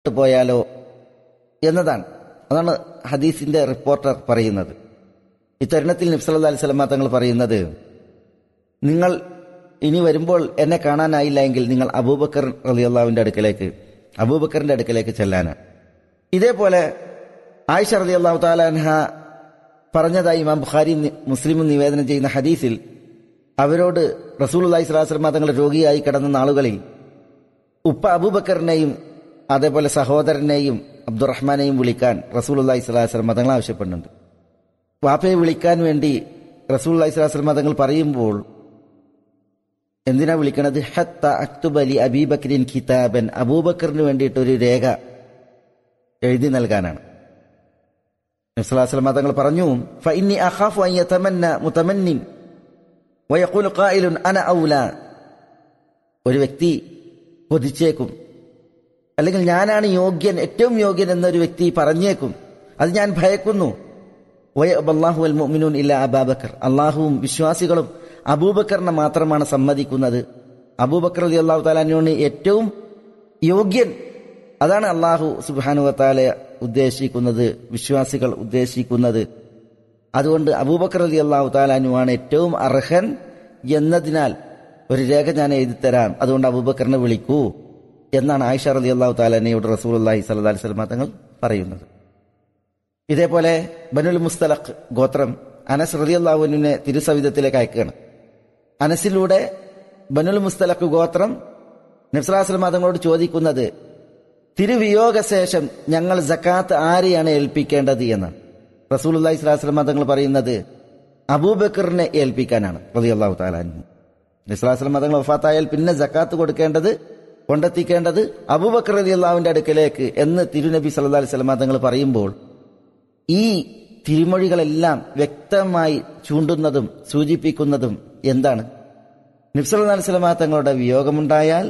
പോയാലോ എന്നതാണ് അതാണ് ഹദീസിന്റെ റിപ്പോർട്ടർ പറയുന്നത് ഇത്തരുണത്തിൽ നബ്സല്ലാ അലൈഹി സ്വലമ തങ്ങൾ പറയുന്നത് നിങ്ങൾ ഇനി വരുമ്പോൾ എന്നെ കാണാനായില്ല എങ്കിൽ നിങ്ങൾ അബൂബക്കർ റലിയല്ലാവിന്റെ അടുക്കലേക്ക് അബൂബക്കറിന്റെ അടുക്കലേക്ക് ചെല്ലാനാണ് ഇതേപോലെ ആയിഷ റലി അള്ളാഹു താലാൻഹ പറഞ്ഞതായി ഇമാം ബുഖാരി മുസ്ലിമും നിവേദനം ചെയ്യുന്ന ഹദീസിൽ അവരോട് റസൂൽ അള്ളഹി സ്വലാസ്ലമ തങ്ങൾ രോഗിയായി കിടന്ന നാളുകളിൽ ഉപ്പ അബൂബക്കറിനെയും അതേപോലെ സഹോദരനെയും അബ്ദുറഹ്മാനെയും വിളിക്കാൻ റസൂൽ അള്ളഹി സ്വലാസ്ലമ തങ്ങൾ ആവശ്യപ്പെടുന്നുണ്ട് വാപ്പയെ വിളിക്കാൻ വേണ്ടി റസൂൽ അള്ളഹി സ്വലാസ്ലമ തങ്ങൾ പറയുമ്പോൾ എന്തിനാ വിളിക്കണത് ഹത്ത അക്തുബലി അബീബക്രിൻ ഖിതാബൻ അബൂബക്കറിന് വേണ്ടിയിട്ട് ഒരു രേഖ എഴുതി നൽകാനാണ് നബ്സലാസ്ലമ തങ്ങൾ പറഞ്ഞു ഫഇന്നി അഖാഫു അൻ യതമന്ന മുതമന്നിൻ വയഖൂലു ഖായിലുൻ അന ഔല ഒരു വ്യക്തി കൊതിച്ചേക്കും അല്ലെങ്കിൽ ഞാനാണ് യോഗ്യൻ ഏറ്റവും യോഗ്യൻ എന്നൊരു വ്യക്തി പറഞ്ഞേക്കും അത് ഞാൻ ഭയക്കുന്നു വയബല്ലാഹു അൽ മുഅ്മിനൂൻ ഇല്ല അബാബക്കർ അള്ളാഹുവും വിശ്വാസികളും അബൂബക്കറിനെ മാത്രമാണ് സമ്മതിക്കുന്നത് അബൂബക്കർ അലി അള്ളാഹു താലാനോന് ഏറ്റവും യോഗ്യൻ അതാണ് അള്ളാഹു സുബാനുവത്താലെ ഉദ്ദേശിക്കുന്നത് വിശ്വാസികൾ ഉദ്ദേശിക്കുന്നത് അതുകൊണ്ട് അബൂബക്കർ അലി അള്ളാഹു താലാനുവാണ് ഏറ്റവും അർഹൻ എന്നതിനാൽ ഒരു രേഖ ഞാൻ എഴുതിത്തരാം അതുകൊണ്ട് അബൂബക്കറിനെ വിളിക്കൂ എന്നാണ് ആയിഷ അലി അള്ളാഹു താലാനയോട് റസൂൽ അള്ളാഹി സല്ലാ സ്വലമ തങ്ങൾ പറയുന്നത് ഇതേപോലെ ബനുൽ മുസ്തലഖ് ഗോത്രം അനസ് റലി അള്ളാഹുവിനെ തിരുസവിധത്തിലേക്ക് അയക്കുകയാണ് അനസിലൂടെ ബനുൽ മുസ്തലഖ് ഗോത്രം നബ്സലാസ്ലം തങ്ങളോട് ചോദിക്കുന്നത് തിരുവിയോഗശേഷം ഞങ്ങൾ ജക്കാത്ത് ആരെയാണ് ഏൽപ്പിക്കേണ്ടത് എന്നാണ് റസൂൽ അള്ളഹി സ്വലാസ്ലം തങ്ങൾ പറയുന്നത് അബൂബക്കറിനെ ഏൽപ്പിക്കാനാണ് റലി അള്ളാഹു താലാൻഹു നബ്സലാസ്ലം തങ്ങൾ വഫാത്തായാൽ പിന്നെ ജക്കാത്ത് കൊടുക്കേണ്ടത് കൊണ്ടെത്തിക്കേണ്ടത് അബൂബക്കർ അലി അള്ളാഹുവിന്റെ അടുക്കലേക്ക് എന്ന് തിരുനബി സല്ലാ അലൈഹി സ്വലമ തങ്ങൾ പറയുമ്പോൾ ഈ തിരുമൊഴികളെല്ലാം വ്യക്തമായി ചൂണ്ടുന്നതും സൂചിപ്പിക്കുന്നതും എന്താണ് നിഫ്സല അലിസ്ലമ തങ്ങളുടെ വിയോഗമുണ്ടായാൽ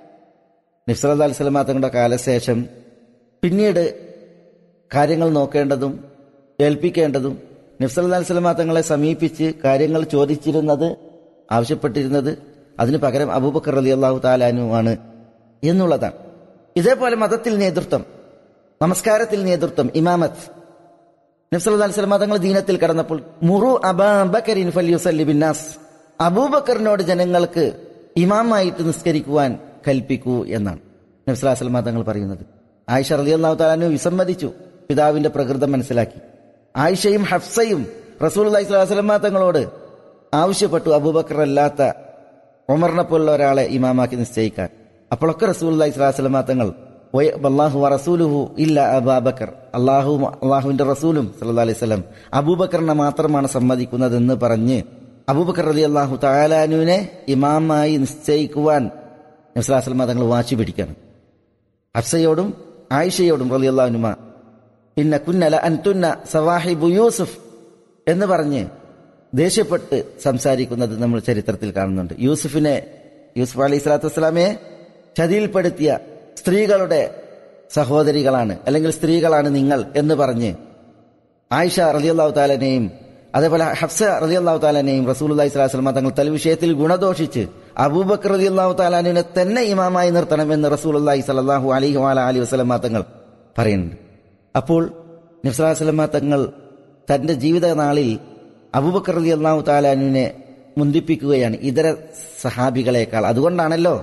നിഫ്സല അലിസ്ലമ തങ്ങളുടെ കാലശേഷം പിന്നീട് കാര്യങ്ങൾ നോക്കേണ്ടതും ഏൽപ്പിക്കേണ്ടതും നിഫ്സല അലിസ്ലമ തങ്ങളെ സമീപിച്ച് കാര്യങ്ങൾ ചോദിച്ചിരുന്നത് ആവശ്യപ്പെട്ടിരുന്നത് അതിന് പകരം അബൂബക്കർ അലി അള്ളാഹു താലാനുമാണ് എന്നുള്ളതാണ് ഇതേപോലെ മതത്തിൽ നേതൃത്വം നമസ്കാരത്തിൽ നേതൃത്വം ഇമാമത്ത് നബ്സല്ലാ അലിസ്ലാം തങ്ങൾ ദീനത്തിൽ കടന്നപ്പോൾ മുറു അബാബക്കരിൻ ഫല്യുസല്ലി ബിന്നാസ് അബൂബക്കറിനോട് ജനങ്ങൾക്ക് ഇമാമായിട്ട് നിസ്കരിക്കുവാൻ കൽപ്പിക്കൂ എന്നാണ് നബ്സലാസ്ലമ തങ്ങൾ പറയുന്നത് ആയിഷ റലി അള്ളാഹു താലാനു വിസമ്മതിച്ചു പിതാവിന്റെ പ്രകൃതം മനസ്സിലാക്കി ആയിഷയും ഹഫ്സയും റസൂൽ അലൈഹി സ്വലാസ്ലമ തങ്ങളോട് ആവശ്യപ്പെട്ടു അബൂബക്കർ അല്ലാത്ത ഒമറിനെ പോലുള്ള ഒരാളെ ഇമാമാക്കി നിശ്ചയിക്കാൻ അപ്പോഴൊക്കെ റസൂൽ അലൈഹി സ്വലാസ്ലമ തങ്ങൾ അള്ളാഹു റസൂലുഹു ഇല്ല അബാബക്കർ അള്ളാഹു അള്ളാഹുവിന്റെ റസൂലും സല്ലാ അലൈഹി സ്വലം അബൂബക്കറിനെ മാത്രമാണ് സമ്മതിക്കുന്നതെന്ന് പറഞ്ഞ് അബൂബക്കർ അലി അള്ളാഹു താലാനുവിനെ ഇമാമായി നിശ്ചയിക്കുവാൻ നബ്സലാസ്ലമ തങ്ങൾ വാശി പിടിക്കണം ഹഫ്സയോടും ആയിഷയോടും റലി അള്ളാഹുനുമ ഇന്ന കുന്നല അൻതുന്ന സവാഹിബു യൂസുഫ് എന്ന് പറഞ്ഞ് ദേഷ്യപ്പെട്ട് സംസാരിക്കുന്നത് നമ്മൾ ചരിത്രത്തിൽ കാണുന്നുണ്ട് യൂസുഫിനെ യൂസുഫ് അലൈഹി സ്വലാത്തു വസ്സലാമയെ ചതിയിൽപ്പെടുത്തിയ സ്ത്രീകളുടെ സഹോദരികളാണ് അല്ലെങ്കിൽ സ്ത്രീകളാണ് നിങ്ങൾ എന്ന് പറഞ്ഞ് ആയിഷ റലിയല്ലാഹു താലനെയും അതേപോലെ ഹഫ്സ റലിയല്ലാഹു താലനെയും റസൂൽ അലൈഹി സ്വലാസ്ലമ തങ്ങൾ തൽ വിഷയത്തിൽ ഗുണദോഷിച്ച് അബൂബക്കർ റലിയല്ലാഹു താലാനുവിനെ തന്നെ ഇമാമായി നിർത്തണമെന്ന് റസൂൽ അള്ളാഹി സലാഹു അലഹി വാല അലി വസ്ലമ തങ്ങൾ പറയുന്നുണ്ട് അപ്പോൾ നബ്സലാസ്ലമ തങ്ങൾ തന്റെ ജീവിതനാളിൽ അബൂബക്കർ അലി അള്ളാഹു താലാനുവിനെ മുന്തിപ്പിക്കുകയാണ് ഇതര സഹാബികളെക്കാൾ അതുകൊണ്ടാണല്ലോ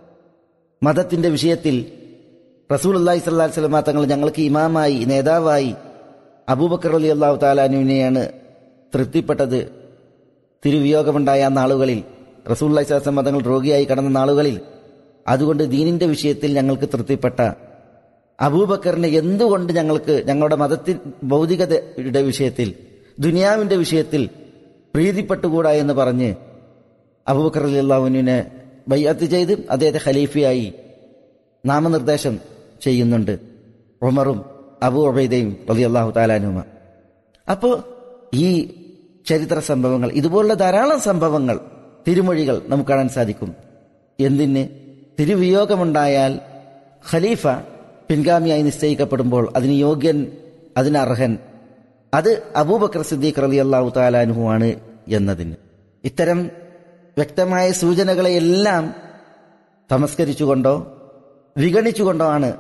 മതത്തിന്റെ വിഷയത്തിൽ റസൂൽ അള്ളാഹി സ്വല്ലാ സ്വലമ തങ്ങൾ ഞങ്ങൾക്ക് ഇമാമായി നേതാവായി അബൂബക്കർ അലി അള്ളാഹു താലാനുവിനെയാണ് തൃപ്തിപ്പെട്ടത് തിരുവിയോഗമുണ്ടായ നാളുകളിൽ റസൂൽ അള്ളഹി സ്വലാസ്ലമ തങ്ങൾ രോഗിയായി കടന്ന നാളുകളിൽ അതുകൊണ്ട് ദീനിന്റെ വിഷയത്തിൽ ഞങ്ങൾക്ക് തൃപ്തിപ്പെട്ട അബൂബക്കറിനെ എന്തുകൊണ്ട് ഞങ്ങൾക്ക് ഞങ്ങളുടെ മതത്തിൽ ഭൗതികതയുടെ വിഷയത്തിൽ ദുനിയാവിന്റെ വിഷയത്തിൽ പ്രീതിപ്പെട്ടുകൂടാ എന്ന് പറഞ്ഞ് അബൂബക്കർ അലി അള്ളാഹുവിനെ ബയ്യാത്ത് ചെയ്ത് അദ്ദേഹത്തെ ഖലീഫയായി നാമനിർദ്ദേശം ചെയ്യുന്നുണ്ട് ഉമറും അബു ഒബൈദയും റലി അള്ളാഹു താലാനുമ അപ്പോൾ ഈ ചരിത്ര സംഭവങ്ങൾ ഇതുപോലുള്ള ധാരാളം സംഭവങ്ങൾ തിരുമൊഴികൾ നമുക്ക് കാണാൻ സാധിക്കും എന്തിന് തിരുവിയോഗമുണ്ടായാൽ ഖലീഫ പിൻഗാമിയായി നിശ്ചയിക്കപ്പെടുമ്പോൾ അതിന് യോഗ്യൻ അതിന് അർഹൻ അത് അബൂബക്കർ സിദ്ദീഖ് റലി അള്ളാഹു താലാനുഹുമാണ് എന്നതിന് ഇത്തരം വ്യക്തമായ സൂചനകളെയെല്ലാം തമസ്കരിച്ചുകൊണ്ടോ വിഗണിച്ചുകൊണ്ടോ ആണ്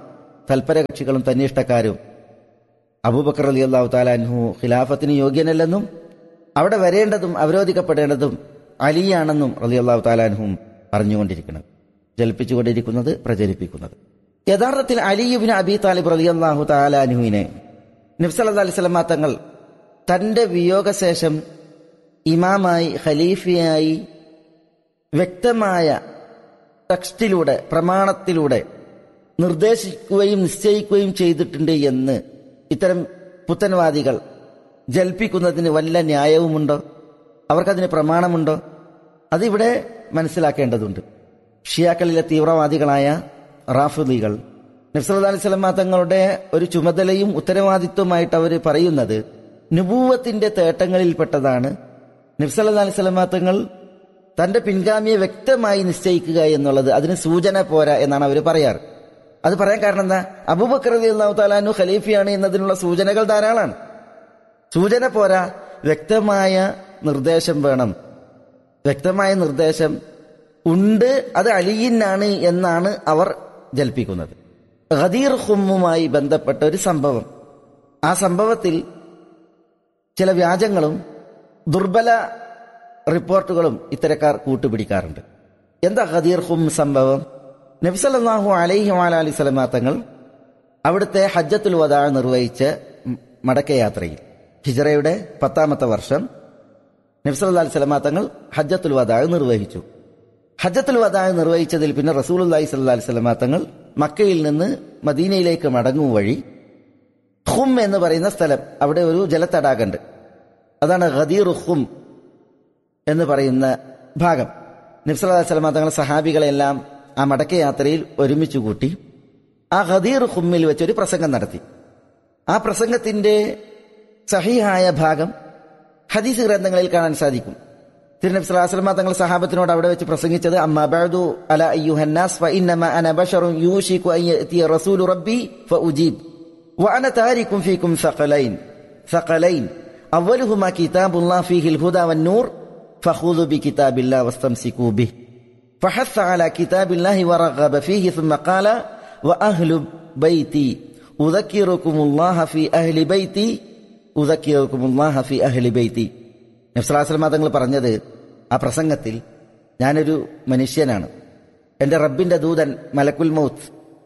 തൽപര കക്ഷികളും തന്നിഷ്ടക്കാരും അബൂബക്കർ അലി അള്ളാഹു താലാൻഹു ഖിലാഫത്തിന് യോഗ്യനല്ലെന്നും അവിടെ വരേണ്ടതും അവരോധിക്കപ്പെടേണ്ടതും അലിയാണെന്നും റലി അള്ളാഹു താലാൻഹും പറഞ്ഞുകൊണ്ടിരിക്കുന്നത് ജൽപ്പിച്ചുകൊണ്ടിരിക്കുന്നത് പ്രചരിപ്പിക്കുന്നത് യഥാർത്ഥത്തിൽ അലിയുബിൻ അബി താലിബ് റലി അള്ളാഹു താലാൻഹുവിനെ നബ്സല്ലാ അലൈഹി സ്വലമാ തങ്ങൾ തന്റെ വിയോഗശേഷം ഇമാമായി ഖലീഫയായി വ്യക്തമായ ടെക്സ്റ്റിലൂടെ പ്രമാണത്തിലൂടെ നിർദ്ദേശിക്കുകയും നിശ്ചയിക്കുകയും ചെയ്തിട്ടുണ്ട് എന്ന് ഇത്തരം പുത്തൻവാദികൾ ജൽപ്പിക്കുന്നതിന് വല്ല ന്യായവുമുണ്ടോ അവർക്കതിന് പ്രമാണമുണ്ടോ അതിവിടെ മനസ്സിലാക്കേണ്ടതുണ്ട് ഷിയാക്കളിലെ തീവ്രവാദികളായ റാഫുദികൾ നബ്സല്ലാ അലൈഹി സ്വലമ തങ്ങളുടെ ഒരു ചുമതലയും ഉത്തരവാദിത്വമായിട്ട് അവർ പറയുന്നത് നുപൂവത്തിന്റെ തേട്ടങ്ങളിൽപ്പെട്ടതാണ് നബ്സല്ലാ അലൈഹി സ്വലമ തങ്ങൾ തന്റെ പിൻഗാമിയെ വ്യക്തമായി നിശ്ചയിക്കുക എന്നുള്ളത് അതിന് സൂചന പോരാ എന്നാണ് അവർ പറയാറ് അത് പറയാൻ കാരണം എന്താ അബൂബക്കർ അലി അള്ളാഹു താലാനു ഖലീഫിയാണ് എന്നതിനുള്ള സൂചനകൾ ധാരാളമാണ് സൂചന പോരാ വ്യക്തമായ നിർദ്ദേശം വേണം വ്യക്തമായ നിർദ്ദേശം ഉണ്ട് അത് അലിയിനാണ് എന്നാണ് അവർ ജൽപ്പിക്കുന്നത് ഖദീർ ഹുമ്മുമായി ബന്ധപ്പെട്ട ഒരു സംഭവം ആ സംഭവത്തിൽ ചില വ്യാജങ്ങളും ദുർബല റിപ്പോർട്ടുകളും ഇത്തരക്കാർ കൂട്ടുപിടിക്കാറുണ്ട് എന്താ ഖദീർ ഹും സംഭവം നബ്സല്ലാഹു അലൈഹി അലൈഹി സ്വലമാ തങ്ങൾ അവിടുത്തെ ഹജ്ജത്തുൽ വദാ നിർവഹിച്ച മടക്കയാത്രയിൽ ഹിജറയുടെ പത്താമത്തെ വർഷം നബ്സല്ലാ അലൈഹി സ്വലമാ തങ്ങൾ ഹജ്ജത്തുൽ വദാ നിർവഹിച്ചു ഹജ്ജത്തുൽ വദാ നിർവഹിച്ചതിൽ പിന്നെ റസൂലുല്ലാഹി സ്വല്ലാ അലൈഹി സ്വലമാ തങ്ങൾ മക്കയിൽ നിന്ന് മദീനയിലേക്ക് മടങ്ങും വഴി ഹും എന്ന് പറയുന്ന സ്ഥലം അവിടെ ഒരു ജലത്തടാകണ്ട് അതാണ് ഖദീർ ഹും എന്ന് പറയുന്ന ഭാഗം നബ്സല്ലാ സ്വലമ തങ്ങളുടെ സഹാബികളെല്ലാം ആ മടക്കയാത്രയിൽ ഒരുമിച്ച് കൂട്ടി ആ ഖദീർ ഹുമ്മിൽ വെച്ചൊരു പ്രസംഗം നടത്തി ആ പ്രസംഗത്തിന്റെ സഹിഹായ ഭാഗം ഹദീസ് ഗ്രന്ഥങ്ങളിൽ കാണാൻ സാധിക്കും തിരുനബി സ്വലാസ്ലമ തങ്ങൾ സഹാബത്തിനോട് അവിടെ വെച്ച് പ്രസംഗിച്ചത് അമ്മാബാദു അല അയ്യുഹന്നാസ് ഫ ഇന്നമ അന ബശറുൻ യൂഷികു അൻ യഅതിയ റസൂലു റബ്ബി ഫഉജീബ് വഅന താരിക്കും ഫീകും സഖലൈൻ സഖലൈൻ അവലുഹുമാ കിതാബുല്ലാഹ് ഫീഹിൽ ഹുദാ വന്നൂർ فخذوا بكتاب الله واستمسكوا به فحث على كتاب الله ورغب فيه ثم قال وأهل بيتي أذكركم الله في أهل بيتي أذكركم الله في أهل بيتي നബ്സലാസ്ലമ തങ്ങൾ പറഞ്ഞത് ആ പ്രസംഗത്തിൽ ഞാനൊരു മനുഷ്യനാണ് എൻ്റെ റബ്ബിന്റെ ദൂതൻ മലക്കുൽ മൗത്ത്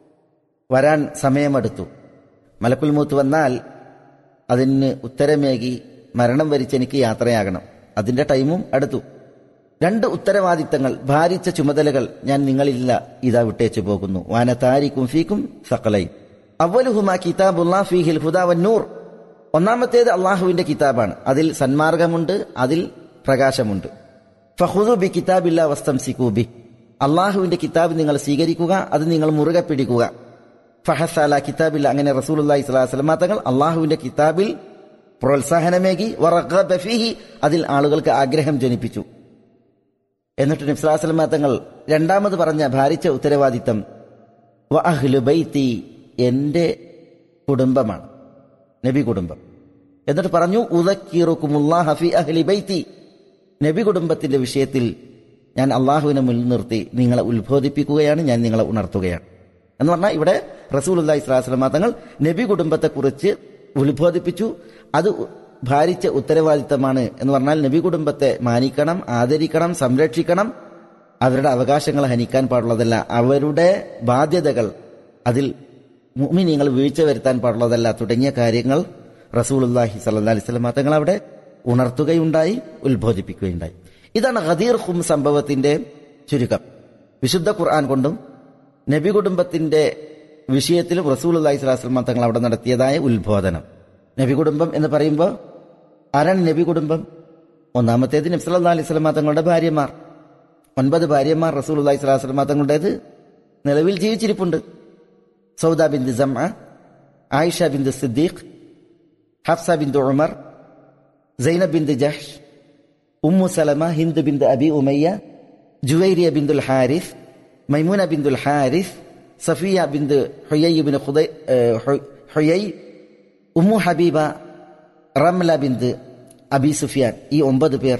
വരാൻ സമയമെടുത്തു മലക്കുൽ മൗത്ത് വന്നാൽ അതിന് ഉത്തരമേകി മരണം വരിച്ചെനിക്ക് യാത്രയാകണം അതിന്റെ ടൈമും അടുത്തു രണ്ട് ഉത്തരവാദിത്തങ്ങൾ ഭാരിച്ച ചുമതലകൾ ഞാൻ നിങ്ങളില്ല ഇതാ വിട്ടേച്ചു പോകുന്നു വാനതാരിക്കും ഫീക്കും സക്കലൈ അവലുഹുമാ കിതാബുല്ലാ ഫീഹിൽ ഹുദാവന്നൂർ ഒന്നാമത്തേത് അള്ളാഹുവിന്റെ കിതാബാണ് അതിൽ സന്മാർഗമുണ്ട് അതിൽ പ്രകാശമുണ്ട് ഫഹുദു ബി കിതാബില്ല വസ്തം സിക്കൂബി അള്ളാഹുവിന്റെ കിതാബ് നിങ്ങൾ സ്വീകരിക്കുക അത് നിങ്ങൾ മുറുകെ പിടിക്കുക ഫഹസാല കിതാബില്ല അങ്ങനെ റസൂലി സ്വലാസ്ലമാ തങ്ങൾ അള്ളാഹുവിന്റെ കിതാബിൽ പ്രോത്സാഹനമേകി ഫീഹി അതിൽ ആളുകൾക്ക് ആഗ്രഹം ജനിപ്പിച്ചു എന്നിട്ട് നിസ്ലാസ്ലമ തങ്ങൾ രണ്ടാമത് പറഞ്ഞ ഭാരിച്ച ഉത്തരവാദിത്തം വ അഹ്ലു ബൈത്തി എന്റെ കുടുംബമാണ് നബി കുടുംബം എന്നിട്ട് പറഞ്ഞു ഉദക്കീറുക്കുമുല്ലാഹഫി അഹ്ലി ബൈത്തി നബി കുടുംബത്തിന്റെ വിഷയത്തിൽ ഞാൻ അള്ളാഹുവിനെ മുൻനിർത്തി നിങ്ങളെ ഉത്ബോധിപ്പിക്കുകയാണ് ഞാൻ നിങ്ങളെ ഉണർത്തുകയാണ് എന്ന് പറഞ്ഞാൽ ഇവിടെ റസൂൽ അള്ളാഹി സ്വലാസ്ലമ തങ്ങൾ നബി കുടുംബത്തെക്കുറിച്ച് ഉത്ബോധിപ്പിച്ചു അത് ഭാരിച്ച ഉത്തരവാദിത്തമാണ് എന്ന് പറഞ്ഞാൽ നബി കുടുംബത്തെ മാനിക്കണം ആദരിക്കണം സംരക്ഷിക്കണം അവരുടെ അവകാശങ്ങൾ ഹനിക്കാൻ പാടുള്ളതല്ല അവരുടെ ബാധ്യതകൾ അതിൽ മുഅ്മിനീങ്ങൾ വീഴ്ച വരുത്താൻ പാടുള്ളതല്ല തുടങ്ങിയ കാര്യങ്ങൾ റസൂലുല്ലാഹി സല്ലാ അലൈഹി സ്വലമ തങ്ങൾ അവിടെ ഉണർത്തുകയുണ്ടായി ഉത്ബോധിപ്പിക്കുകയുണ്ടായി ഇതാണ് ഖദീർ ഹും സംഭവത്തിന്റെ ചുരുക്കം വിശുദ്ധ ഖുർആൻ കൊണ്ടും നബി കുടുംബത്തിന്റെ വിഷയത്തിലും റസൂൽ അള്ളാഹി സ്വലാസ്ലമ തങ്ങൾ അവിടെ നടത്തിയതായ ഉത്ബോധനം നബി കുടുംബം എന്ന് പറയുമ്പോൾ ആരാണ് നബി കുടുംബം ഒന്നാമത്തേത് നബ്സല്ലാ അലൈഹി സ്വലമ തങ്ങളുടെ ഭാര്യമാർ ഒൻപത് ഭാര്യമാർ റസൂൽ അള്ളാഹി സ്വലാസ്ലമ തങ്ങളുടേത് നിലവിൽ ജീവിച്ചിരിപ്പുണ്ട് Sauda bint Zama Aisha bint Siddiq Hafsa bint Umar Zainab bint Jahsh Umm Salama Hind bint Abi Umayya Juwairiya bint ul Harith Maimuna bint ul Harith Safiya bint Huyayy bin Huyayy Umm Habiba Ramla ബിന്ദ് Abi Sufyan ഈ ഒമ്പത് പേർ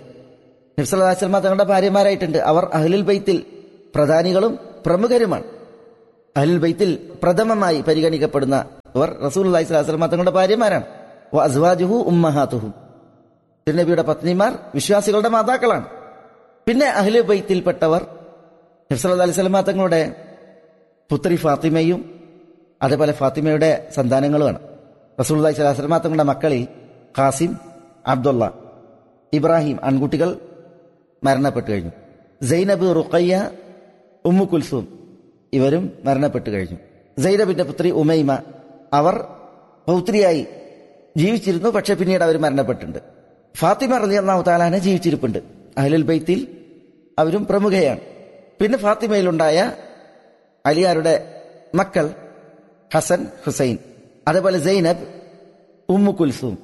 നബ്സല്ലാസ്ലമ തങ്ങളുടെ ഭാര്യമാരായിട്ടുണ്ട് അവർ അഹ്ലുൽ ബൈത്തിൽ പ്രധാനികളും പ്രമുഖരുമാണ് അഹ്ലുൽ ബൈത്തിൽ പ്രഥമമായി പരിഗണിക്കപ്പെടുന്ന അവർ റസൂൽ അലൈഹി സ്വലാസ്ലം തങ്ങളുടെ ഭാര്യമാരാണ് അസ്വാജുഹു ഉമ്മഹാത്തുഹു തിരുനബിയുടെ പത്നിമാർ വിശ്വാസികളുടെ മാതാക്കളാണ് പിന്നെ അഹ്ലു ബൈത്തിൽപ്പെട്ടവർ നബ്സല്ലാ അലൈഹി സ്വലമാ തങ്ങളുടെ പുത്രി ഫാത്തിമയും അതേപോലെ ഫാത്തിമയുടെ സന്താനങ്ങളുമാണ് റസൂൽ അലൈഹി സ്വലാസ്ലമാ തങ്ങളുടെ മക്കളിൽ ഖാസിം അബ്ദുള്ള ഇബ്രാഹിം ആൺകുട്ടികൾ മരണപ്പെട്ടു കഴിഞ്ഞു സൈനബ് റുഖയ്യ ഉമ്മു കുൽസൂം ഇവരും മരണപ്പെട്ടു കഴിഞ്ഞു സൈനബിന്റെ പുത്രി ഉമൈമ അവർ പൗത്രിയായി ജീവിച്ചിരുന്നു പക്ഷെ പിന്നീട് അവർ മരണപ്പെട്ടിട്ടുണ്ട് ഫാത്തിമ റലി അള്ളാഹു താലാനെ ജീവിച്ചിരിപ്പുണ്ട് അഹ്ലുൽ ബൈത്തിൽ അവരും പ്രമുഖയാണ് പിന്നെ ഫാത്തിമയിലുണ്ടായ അലിയാരുടെ മക്കൾ ഹസൻ ഹുസൈൻ അതേപോലെ സൈനബ് ഉമ്മു കുൽസൂം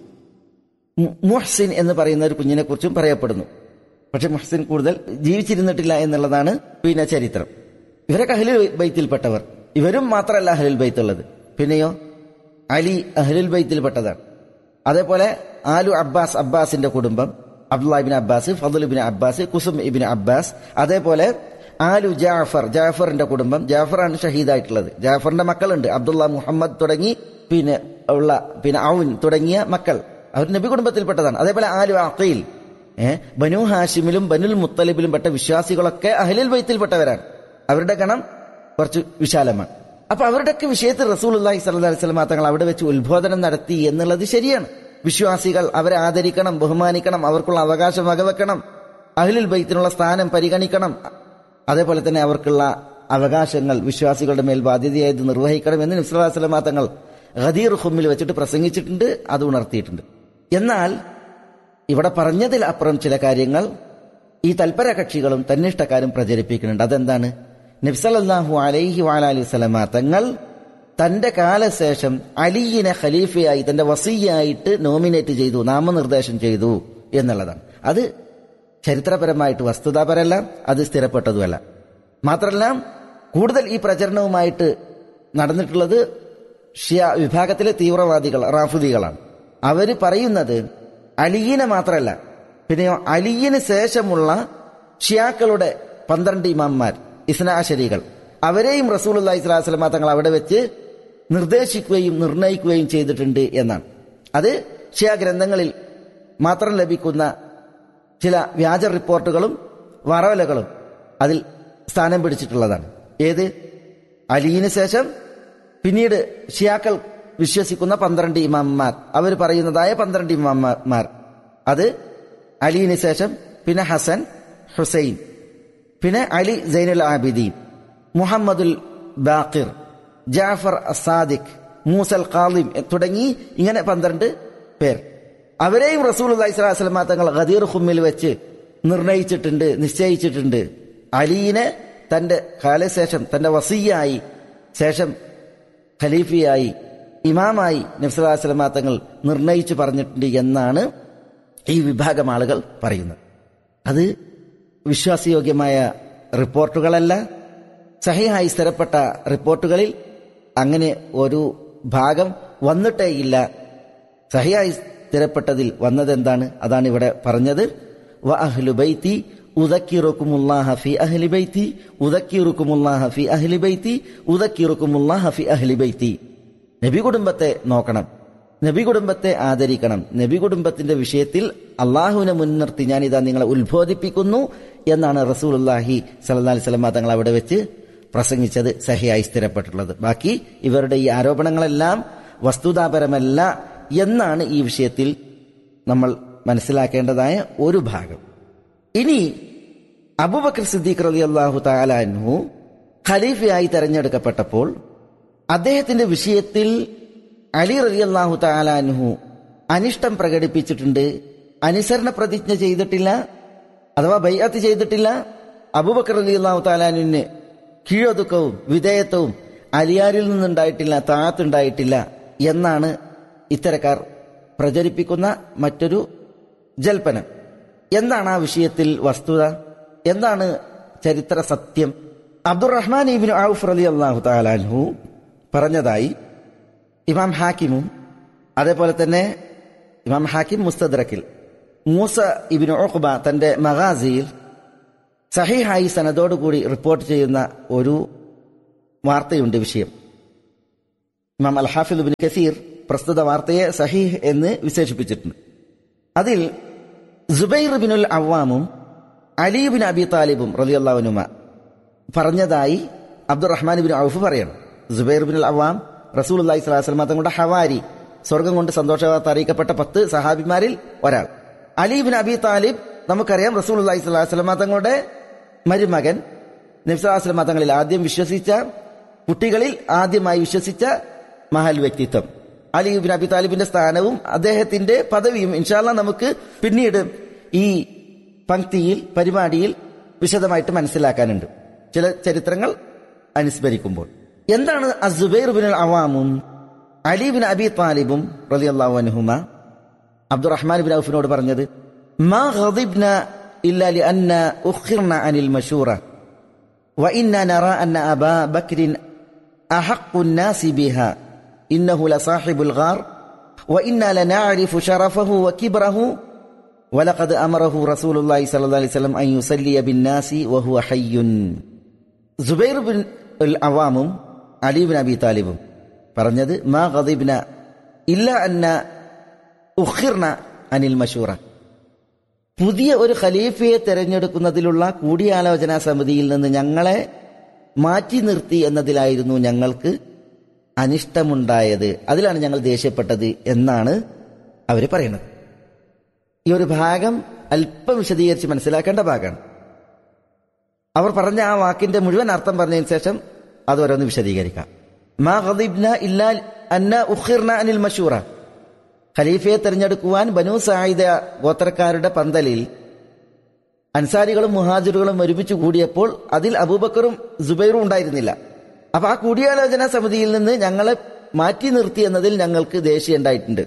മുഹ്സിൻ എന്ന് പറയുന്ന ഒരു കുഞ്ഞിനെ കുറിച്ചും പറയപ്പെടുന്നു പക്ഷെ മുഹ്സിൻ കൂടുതൽ ജീവിച്ചിരുന്നിട്ടില്ല എന്നുള്ളതാണ് പിന്നെ ചരിത്രം ഇവരൊക്കെ അഹ്ലുൽ ബൈത്തിൽപ്പെട്ടവർ ഇവരും മാത്രമല്ല അഹ്ലുൽ ബൈത്തുള്ളത് പിന്നെയോ അലി അഹ്ലുൽ ബൈത്തിൽപ്പെട്ടതാണ് അതേപോലെ ആലു അബ്ബാസ് അബ്ബാസിന്റെ കുടുംബം Abdullah ibn Abbas Fadl ibn Abbas Qusam ibn Abbas അതേപോലെ ആലു ജാഫർ ജാഫറിന്റെ കുടുംബം ജാഫറാണ് ഷഹീദായിട്ടുള്ളത് ജാഫറിന്റെ മക്കളുണ്ട് അബ്ദുള്ള മുഹമ്മദ് തുടങ്ങി പിന്നെ ഉള്ള പിന്നെ ഔൻ തുടങ്ങിയ മക്കൾ അവർ നബി കുടുംബത്തിൽപ്പെട്ടതാണ് അതേപോലെ ആലു അഖീൽ ഏഹ് ബനു ഹാഷിമിലും ബനുൽ മുത്തലിബിലും പെട്ട വിശ്വാസികളൊക്കെ അഹ്ലുൽ ബൈത്തിൽപ്പെട്ടവരാണ് അവരുടെ ഗണം കുറച്ച് വിശാലമാണ് അപ്പൊ അവരുടെയൊക്കെ വിഷയത്തിൽ റസൂൽ അള്ളാഹി സല്ലി സ്വലമ തങ്ങൾ അവിടെ വെച്ച് ഉത്ബോധനം നടത്തി എന്നുള്ളത് ശരിയാണ് വിശ്വാസികൾ അവരെ ആദരിക്കണം ബഹുമാനിക്കണം അവർക്കുള്ള അവകാശം വകവെക്കണം അഹ്ലുൽ ബൈത്തിനുള്ള സ്ഥാനം പരിഗണിക്കണം അതേപോലെ തന്നെ അവർക്കുള്ള അവകാശങ്ങൾ വിശ്വാസികളുടെ മേൽ ബാധ്യതയായത് നിർവഹിക്കണം എന്ന് നിസ്ലാ സ്വലമ തങ്ങൾ ഖദീർ ഹുമ്മിൽ വെച്ചിട്ട് പ്രസംഗിച്ചിട്ടുണ്ട് അത് ഉണർത്തിയിട്ടുണ്ട് എന്നാൽ ഇവിടെ പറഞ്ഞതിൽ അപ്പുറം ചില കാര്യങ്ങൾ ഈ തൽപര കക്ഷികളും തന്നിഷ്ടക്കാരും പ്രചരിപ്പിക്കുന്നുണ്ട് അതെന്താണ് നബ്സലല്ലാഹു അലൈഹി വാലി സ്വലമ തങ്ങൾ തന്റെ കാലശേഷം അലിയിനെ ഖലീഫയായി തന്റെ വസീയായിട്ട് നോമിനേറ്റ് ചെയ്തു നാമനിർദ്ദേശം ചെയ്തു എന്നുള്ളതാണ് അത് ചരിത്രപരമായിട്ട് വസ്തുതാപരമല്ല അത് സ്ഥിരപ്പെട്ടതുമല്ല മാത്രമല്ല കൂടുതൽ ഈ പ്രചരണവുമായിട്ട് നടന്നിട്ടുള്ളത് ഷിയ വിഭാഗത്തിലെ തീവ്രവാദികൾ റാഫുദികളാണ് അവർ പറയുന്നത് അലിയിനെ മാത്രമല്ല പിന്നെയോ അലിയിന് ശേഷമുള്ള ഷിയാക്കളുടെ പന്ത്രണ്ട് ഇമാംമാർ ഇസ്നാശരികൾ അവരെയും റസൂൽ അള്ളഹി സ്വലാസ്ലമ തങ്ങൾ അവിടെ വെച്ച് നിർദ്ദേശിക്കുകയും നിർണയിക്കുകയും ചെയ്തിട്ടുണ്ട് എന്നാണ് അത് ഷിയ ഗ്രന്ഥങ്ങളിൽ മാത്രം ലഭിക്കുന്ന ചില വ്യാജ റിപ്പോർട്ടുകളും വറവലകളും അതിൽ സ്ഥാനം പിടിച്ചിട്ടുള്ളതാണ് ഏത് അലിയിന് ശേഷം പിന്നീട് ഷിയാക്കൾ വിശ്വസിക്കുന്ന പന്ത്രണ്ട് ഇമാമ്മാർ അവർ പറയുന്നതായ പന്ത്രണ്ട് ഇമാമ്മാർ അത് അലിയിന് ശേഷം പിന്നെ ഹസൻ ഹുസൈൻ പിന്നെ അലി സൈനുൽ ആബിദീൻ മുഹമ്മദുൽ ബാക്കിർ ജാഫർ അസാദിഖ് മൂസൽ ഖാലിം തുടങ്ങി ഇങ്ങനെ പന്ത്രണ്ട് പേർ അവരെയും റസൂൽ അലൈഹി സ്വലാസ്ലമ തങ്ങൾ ഖദീർ ഹുമ്മിൽ വെച്ച് നിർണയിച്ചിട്ടുണ്ട് നിശ്ചയിച്ചിട്ടുണ്ട് അലീനെ തന്റെ കാലശേഷം തന്റെ വസീയായി ശേഷം ഖലീഫിയായി ഇമാമായി നബ്സലാസ്ലമ തങ്ങൾ നിർണയിച്ചു പറഞ്ഞിട്ടുണ്ട് എന്നാണ് ഈ വിഭാഗം ആളുകൾ പറയുന്നത് അത് വിശ്വാസയോഗ്യമായ റിപ്പോർട്ടുകളല്ല സഹിയായി സ്ഥിരപ്പെട്ട റിപ്പോർട്ടുകളിൽ അങ്ങനെ ഒരു ഭാഗം വന്നിട്ടേയില്ല സഹിയായി സ്ഥിരപ്പെട്ടതിൽ വന്നതെന്താണ് അതാണ് ഇവിടെ പറഞ്ഞത് വ അഹ്ലു ബൈത്തി ഉദക്കിറുക്കുമുല്ലാഹ ഫി അഹ്ലി ബൈത്തി ഉദക്കിറുക്കുമുല്ലാഹ ഫി അഹ്ലി ബൈത്തി ഉദക്കിറുക്കുമുല്ലാഹ ഫി അഹ്ലി ബൈത്തി നബി കുടുംബത്തെ നോക്കണം നബി കുടുംബത്തെ ആദരിക്കണം നബി കുടുംബത്തിന്റെ വിഷയത്തിൽ അള്ളാഹുവിനെ മുൻനിർത്തി ഞാനിതാ നിങ്ങളെ ഉത്ബോധിപ്പിക്കുന്നു എന്നാണ് റസൂൽ അള്ളാഹി സലഹ്ലി സ്വലമ തങ്ങൾ അവിടെ വെച്ച് പ്രസംഗിച്ചത് സഹിയായി സ്ഥിരപ്പെട്ടിട്ടുള്ളത് ബാക്കി ഇവരുടെ ഈ ആരോപണങ്ങളെല്ലാം വസ്തുതാപരമല്ല എന്നാണ് ഈ വിഷയത്തിൽ നമ്മൾ മനസ്സിലാക്കേണ്ടതായ ഒരു ഭാഗം ഇനി അബുബക്കർ സിദ്ദീഖ് റലി അള്ളാഹു താലാൻഹു ഖലീഫയായി തെരഞ്ഞെടുക്കപ്പെട്ടപ്പോൾ അദ്ദേഹത്തിന്റെ വിഷയത്തിൽ അലി റലി അള്ളാഹു താലാൻഹു അനിഷ്ടം പ്രകടിപ്പിച്ചിട്ടുണ്ട് അനുസരണ പ്രതിജ്ഞ ചെയ്തിട്ടില്ല അഥവാ ബൈഅത്ത് ചെയ്തിട്ടില്ല അബൂബക്കർ അലി അള്ളാഹു താലാനുവിന് കീഴൊതുക്കവും വിധേയത്വവും അലിയാരിൽ നിന്നുണ്ടായിട്ടില്ല താഴത്തുണ്ടായിട്ടില്ല എന്നാണ് ഇത്തരക്കാർ പ്രചരിപ്പിക്കുന്ന മറ്റൊരു ജൽപ്പനം എന്താണ് ആ വിഷയത്തിൽ വസ്തുത എന്താണ് ചരിത്ര സത്യം അബ്ദുറഹ്മാൻ ഇബിൻ ഔഫ് അലി അള്ളാഹു താലാൻഹു പറഞ്ഞതായി ഇമാം ഹാക്കിമും അതേപോലെ തന്നെ ഇമാം ഹാക്കിം മുസ്തദ്രക്കിൽ മൂസ ഇബിൻ ഓഖ്ബ തന്റെ മഗാസിയിൽ സഹിഹായി സനദോടുകൂടി റിപ്പോർട്ട് ചെയ്യുന്ന ഒരു വാർത്തയുണ്ട് വിഷയം ഇമാം അൽ ഹാഫിദ് ബിൻ കസീർ പ്രസ്തുത വാർത്തയെ സഹീഹ് എന്ന് വിശേഷിപ്പിച്ചിട്ടുണ്ട് അതിൽ ജുബൈർ ബിനുൽ അവാമും അലീബിൻ അബി താലിബും റലിയല്ലാവനുമ പറഞ്ഞതായി അബ്ദുറഹ്മാൻ ബിൻ ഔഫ് പറയണം ജുബൈർ ബിനുൽ അവാം റസൂൽ അള്ളഹി സ്വലാസ്ലമ തങ്ങളുടെ ഹവാരി സ്വർഗം കൊണ്ട് സന്തോഷവാർത്ത അറിയിക്കപ്പെട്ട പത്ത് സഹാബിമാരിൽ ഒരാൾ അലീബിൻ അബി താലിബ് നമുക്കറിയാം റസൂൽ അള്ളഹി സ്വലാസ്ലമ തങ്ങളുടെ മരുമകൻ നബ്സലാസ്ലമ തങ്ങളിൽ ആദ്യം വിശ്വസിച്ച കുട്ടികളിൽ ആദ്യമായി വിശ്വസിച്ച മഹൽ വ്യക്തിത്വം അലിബിൻ അബി താലിബിന്റെ സ്ഥാനവും അദ്ദേഹത്തിന്റെ പദവിയും ഇൻഷാല്ല നമുക്ക് പിന്നീട് ഈ പങ്ക്തിയിൽ പരിപാടിയിൽ വിശദമായിട്ട് മനസ്സിലാക്കാനുണ്ട് ചില ചരിത്രങ്ങൾ അനുസ്മരിക്കുമ്പോൾ എന്താണ് അസുബൈർ ബിൻ അവാമും അലിബിൻ അബി താലിബും റളിയല്ലാഹു അൻഹുമ അബ്ദുറഹ്മാൻ ബിൻ ഔഫിനോട് പറഞ്ഞത് മാ ഘദിബ്ന ഇല്ല ലിഅന്ന ഉഖിർന അനിൽ മശൂറ وإنا نرى أن أبا بكر أحق الناس بها إنه لصاحب الغار وإنا لنعرف شرفه وكبره ولقد أمره رسول الله صلى الله عليه وسلم أن يصلي بالناس وهو حي زبير بن العوام علي بن أبي طالب പറഞ്ഞത് മാ ഗദിബ്ന ഇല്ല അന്ന ഉഖിർന അനിൽ മഷൂറ പുതിയ ഒരു ഖലീഫയെ തെരഞ്ഞെടുക്കുന്നതിലുള്ള കൂടിയാലോചനാ സമിതിയിൽ നിന്ന് ഞങ്ങളെ മാറ്റി നിർത്തി എന്നതിലായിരുന്നു ഞങ്ങൾക്ക് അനിഷ്ടമുണ്ടായത് അതിലാണ് ഞങ്ങൾ ദേഷ്യപ്പെട്ടത് എന്നാണ് അവർ പറയുന്നത് ഈ ഒരു ഭാഗം അല്പം വിശദീകരിച്ച് മനസ്സിലാക്കേണ്ട ഭാഗമാണ് അവർ പറഞ്ഞ ആ വാക്കിന്റെ മുഴുവൻ അർത്ഥം പറഞ്ഞതിന് ശേഷം അത് ഓരോന്ന് വിശദീകരിക്കാം മാ ഖദിബ്ന ഇല്ലാ അന്ന ഉഖിർന അനിൽ മഷൂറ ഖലീഫയെ തെരഞ്ഞെടുക്കുവാൻ ബനു സായിദ ഗോത്രക്കാരുടെ പന്തലിൽ അൻസാരികളും മുഹാജിറുകളും ഒരുമിച്ച് കൂടിയപ്പോൾ അതിൽ അബൂബക്കറും സുബൈറും ഉണ്ടായിരുന്നില്ല അപ്പൊ ആ കൂടിയാലോചനാ സമിതിയിൽ നിന്ന് ഞങ്ങളെ മാറ്റി നിർത്തി എന്നതിൽ ഞങ്ങൾക്ക് ദേഷ്യം ഉണ്ടായിട്ടുണ്ട്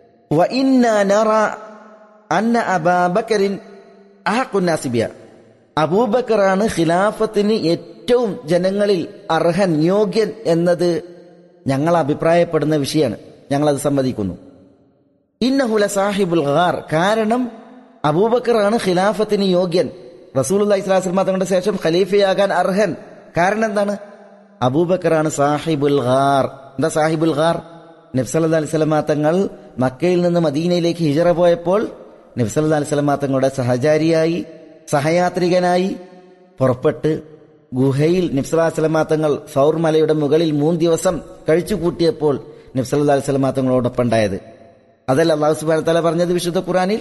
അന്ന അബാബക്കരിൻ അഹക്കുന്നാസിബിയ അബൂബക്കറാണ് ഖിലാഫത്തിന് ഏറ്റവും ജനങ്ങളിൽ അർഹൻ യോഗ്യൻ എന്നത് ഞങ്ങൾ അഭിപ്രായപ്പെടുന്ന വിഷയമാണ് ഞങ്ങളത് സമ്മതിക്കുന്നു ഇന്നഹുല സാഹിബുൽ ഖാർ കാരണം അബൂബക്കറാണ് ഖിലാഫത്തിന് യോഗ്യൻ റസൂൽ ഇസ്ലാസ്ലമ തങ്ങളുടെ ശേഷം ഖലീഫയാകാൻ അർഹൻ കാരണം എന്താണ് അബൂബക്കറാണ് സാഹിബുൽ ഖാർ എന്താ സാഹിബുൽ ഖാർ നബ്സല്ലാ അലിസ്ലമ തങ്ങൾ മക്കയിൽ നിന്ന് മദീനയിലേക്ക് ഹിജറ പോയപ്പോൾ നബ്സല്ലാ അലിസ്ലമ തങ്ങളുടെ സഹചാരിയായി സഹയാത്രികനായി പുറപ്പെട്ട് ഗുഹയിൽ നബ്സല്ലാ സ്വലമാ തങ്ങൾ സൗർമലയുടെ മുകളിൽ മൂന്ന് ദിവസം കഴിച്ചു കൂട്ടിയപ്പോൾ നബ്സല്ലാ അലിസ്ലമാ തങ്ങളോടൊപ്പം ഉണ്ടായത് അതല്ല അള്ളാഹു സുബാന തല പറഞ്ഞത് വിശുദ്ധ ഖുറാനിൽ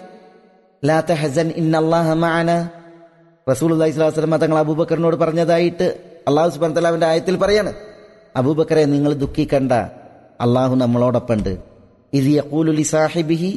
ലാ തഹസൻ ഇന്നല്ലാഹ മഅന റസൂൽ അള്ളാഹി സ്വലാസ്ലമ തങ്ങൾ അബൂബക്കറിനോട് പറഞ്ഞതായിട്ട് അള്ളാഹു സുബാൻ തലാവിന്റെ ആയത്തിൽ പറയാണ് അബൂബക്കറെ നിങ്ങൾ ദുഃഖിക്കണ്ട അള്ളാഹു നമ്മളോടൊപ്പമുണ്ട് ഇത് യഖൂലുലി സാഹിബിഹി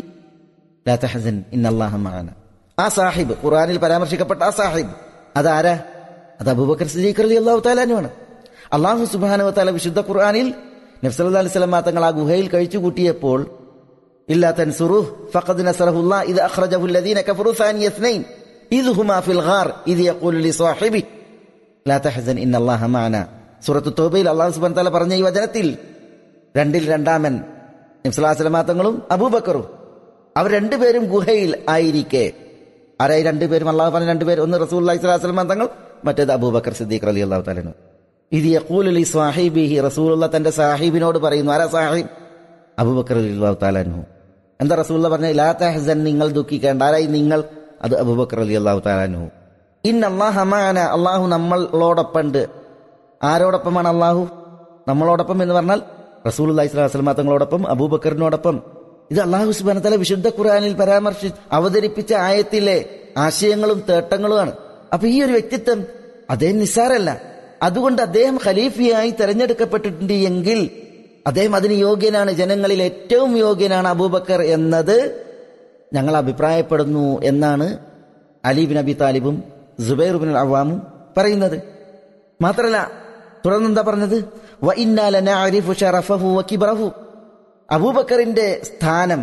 ലാ തഹസൻ ഇന്നല്ലാഹ മഅന ആ സാഹിബ് ഖുറാനിൽ പരാമർശിക്കപ്പെട്ട ആ സാഹിബ് അതാരാ അത് അബൂബക്കർ സിദ്ദീഖ് അലി അള്ളാഹു താലാനുമാണ് അള്ളാഹു സുബാനു താല വിശുദ്ധ ഖുർആാനിൽ നബ്സല്ലാ അലൈഹി സ്വലമ തങ്ങൾ ആ ഗുഹയിൽ കഴിച്ചു കൂട്ടിയപ്പോൾ ഇല്ലാ തൻസുറു ഫഖദ് നസറഹുല്ല ഇത് അഖ്റജഹു الذين كفروا ثاني اثنين إذ هما في الغار إذ يقول لصاحبه لا تحزن إن الله معنا സൂറത്ത് തോബയിൽ അള്ളാഹു സുബാൻ താല പറഞ്ഞ ഈ വചനത്തിൽ രണ്ടിൽ രണ്ടാമൻ നബ്സലാസ്ലമാ തങ്ങളും അബൂബക്കറും അവർ രണ്ടുപേരും ഗുഹയിൽ ആയിരിക്കെ ആരായി രണ്ടുപേരും അള്ളാഹു പറഞ്ഞ രണ്ടുപേരും ഒന്ന് റസൂൽ അലൈഹി സ്വലാസ്ലമാ തങ്ങൾ മറ്റേത് അബൂബക്കർ സിദ്ദീഖ് അലി അള്ളാഹു താലനു ഇത് യഖൂലി സാഹിബിഹി റസൂലുള്ള തന്റെ സാഹിബിനോട് പറയുന്നു ആരാ സാഹിബ് അബൂബക്കർ അലി അള്ളാഹു താലാനു എന്താ റസൂള്ള പറഞ്ഞ ലാ തഹസൻ നിങ്ങൾ ദുഃഖിക്കേണ്ട ആരായി നിങ്ങൾ അത് അബൂബക്കർ അലി അള്ളാഹു താലാനു ഇൻ അള്ളാഹമാന അള്ളാഹു നമ്മളോടൊപ്പമുണ്ട് ആരോടൊപ്പമാണ് അള്ളാഹു നമ്മളോടൊപ്പം എന്ന് പറഞ്ഞാൽ റസൂൽ അലൈഹി സ്വലാസ്ലമ തങ്ങളോടൊപ്പം അബൂബക്കറിനോടൊപ്പം ഇത് അള്ളാഹു സുബാന തല വിശുദ്ധ ഖുറാനിൽ പരാമർശി അവതരിപ്പിച്ച ആയത്തിലെ ആശയങ്ങളും തേട്ടങ്ങളുമാണ് അപ്പൊ ഈ ഒരു വ്യക്തിത്വം അദ്ദേഹം നിസ്സാരല്ല അതുകൊണ്ട് അദ്ദേഹം ഖലീഫയായി തെരഞ്ഞെടുക്കപ്പെട്ടിട്ടുണ്ട് എങ്കിൽ അദ്ദേഹം അതിന് യോഗ്യനാണ് ജനങ്ങളിൽ ഏറ്റവും യോഗ്യനാണ് അബൂബക്കർ എന്നത് ഞങ്ങൾ അഭിപ്രായപ്പെടുന്നു എന്നാണ് അലി ബിൻ അബി താലിബും ജുബൈർ ബിൻ അവാമും പറയുന്നത് മാത്രല്ല തുടർന്നെന്താ പറഞ്ഞത് വ ഇന്നാല നഅരിഫു ശറഫഹു വ കിബ്റഹു അബൂബക്കറിന്റെ സ്ഥാനം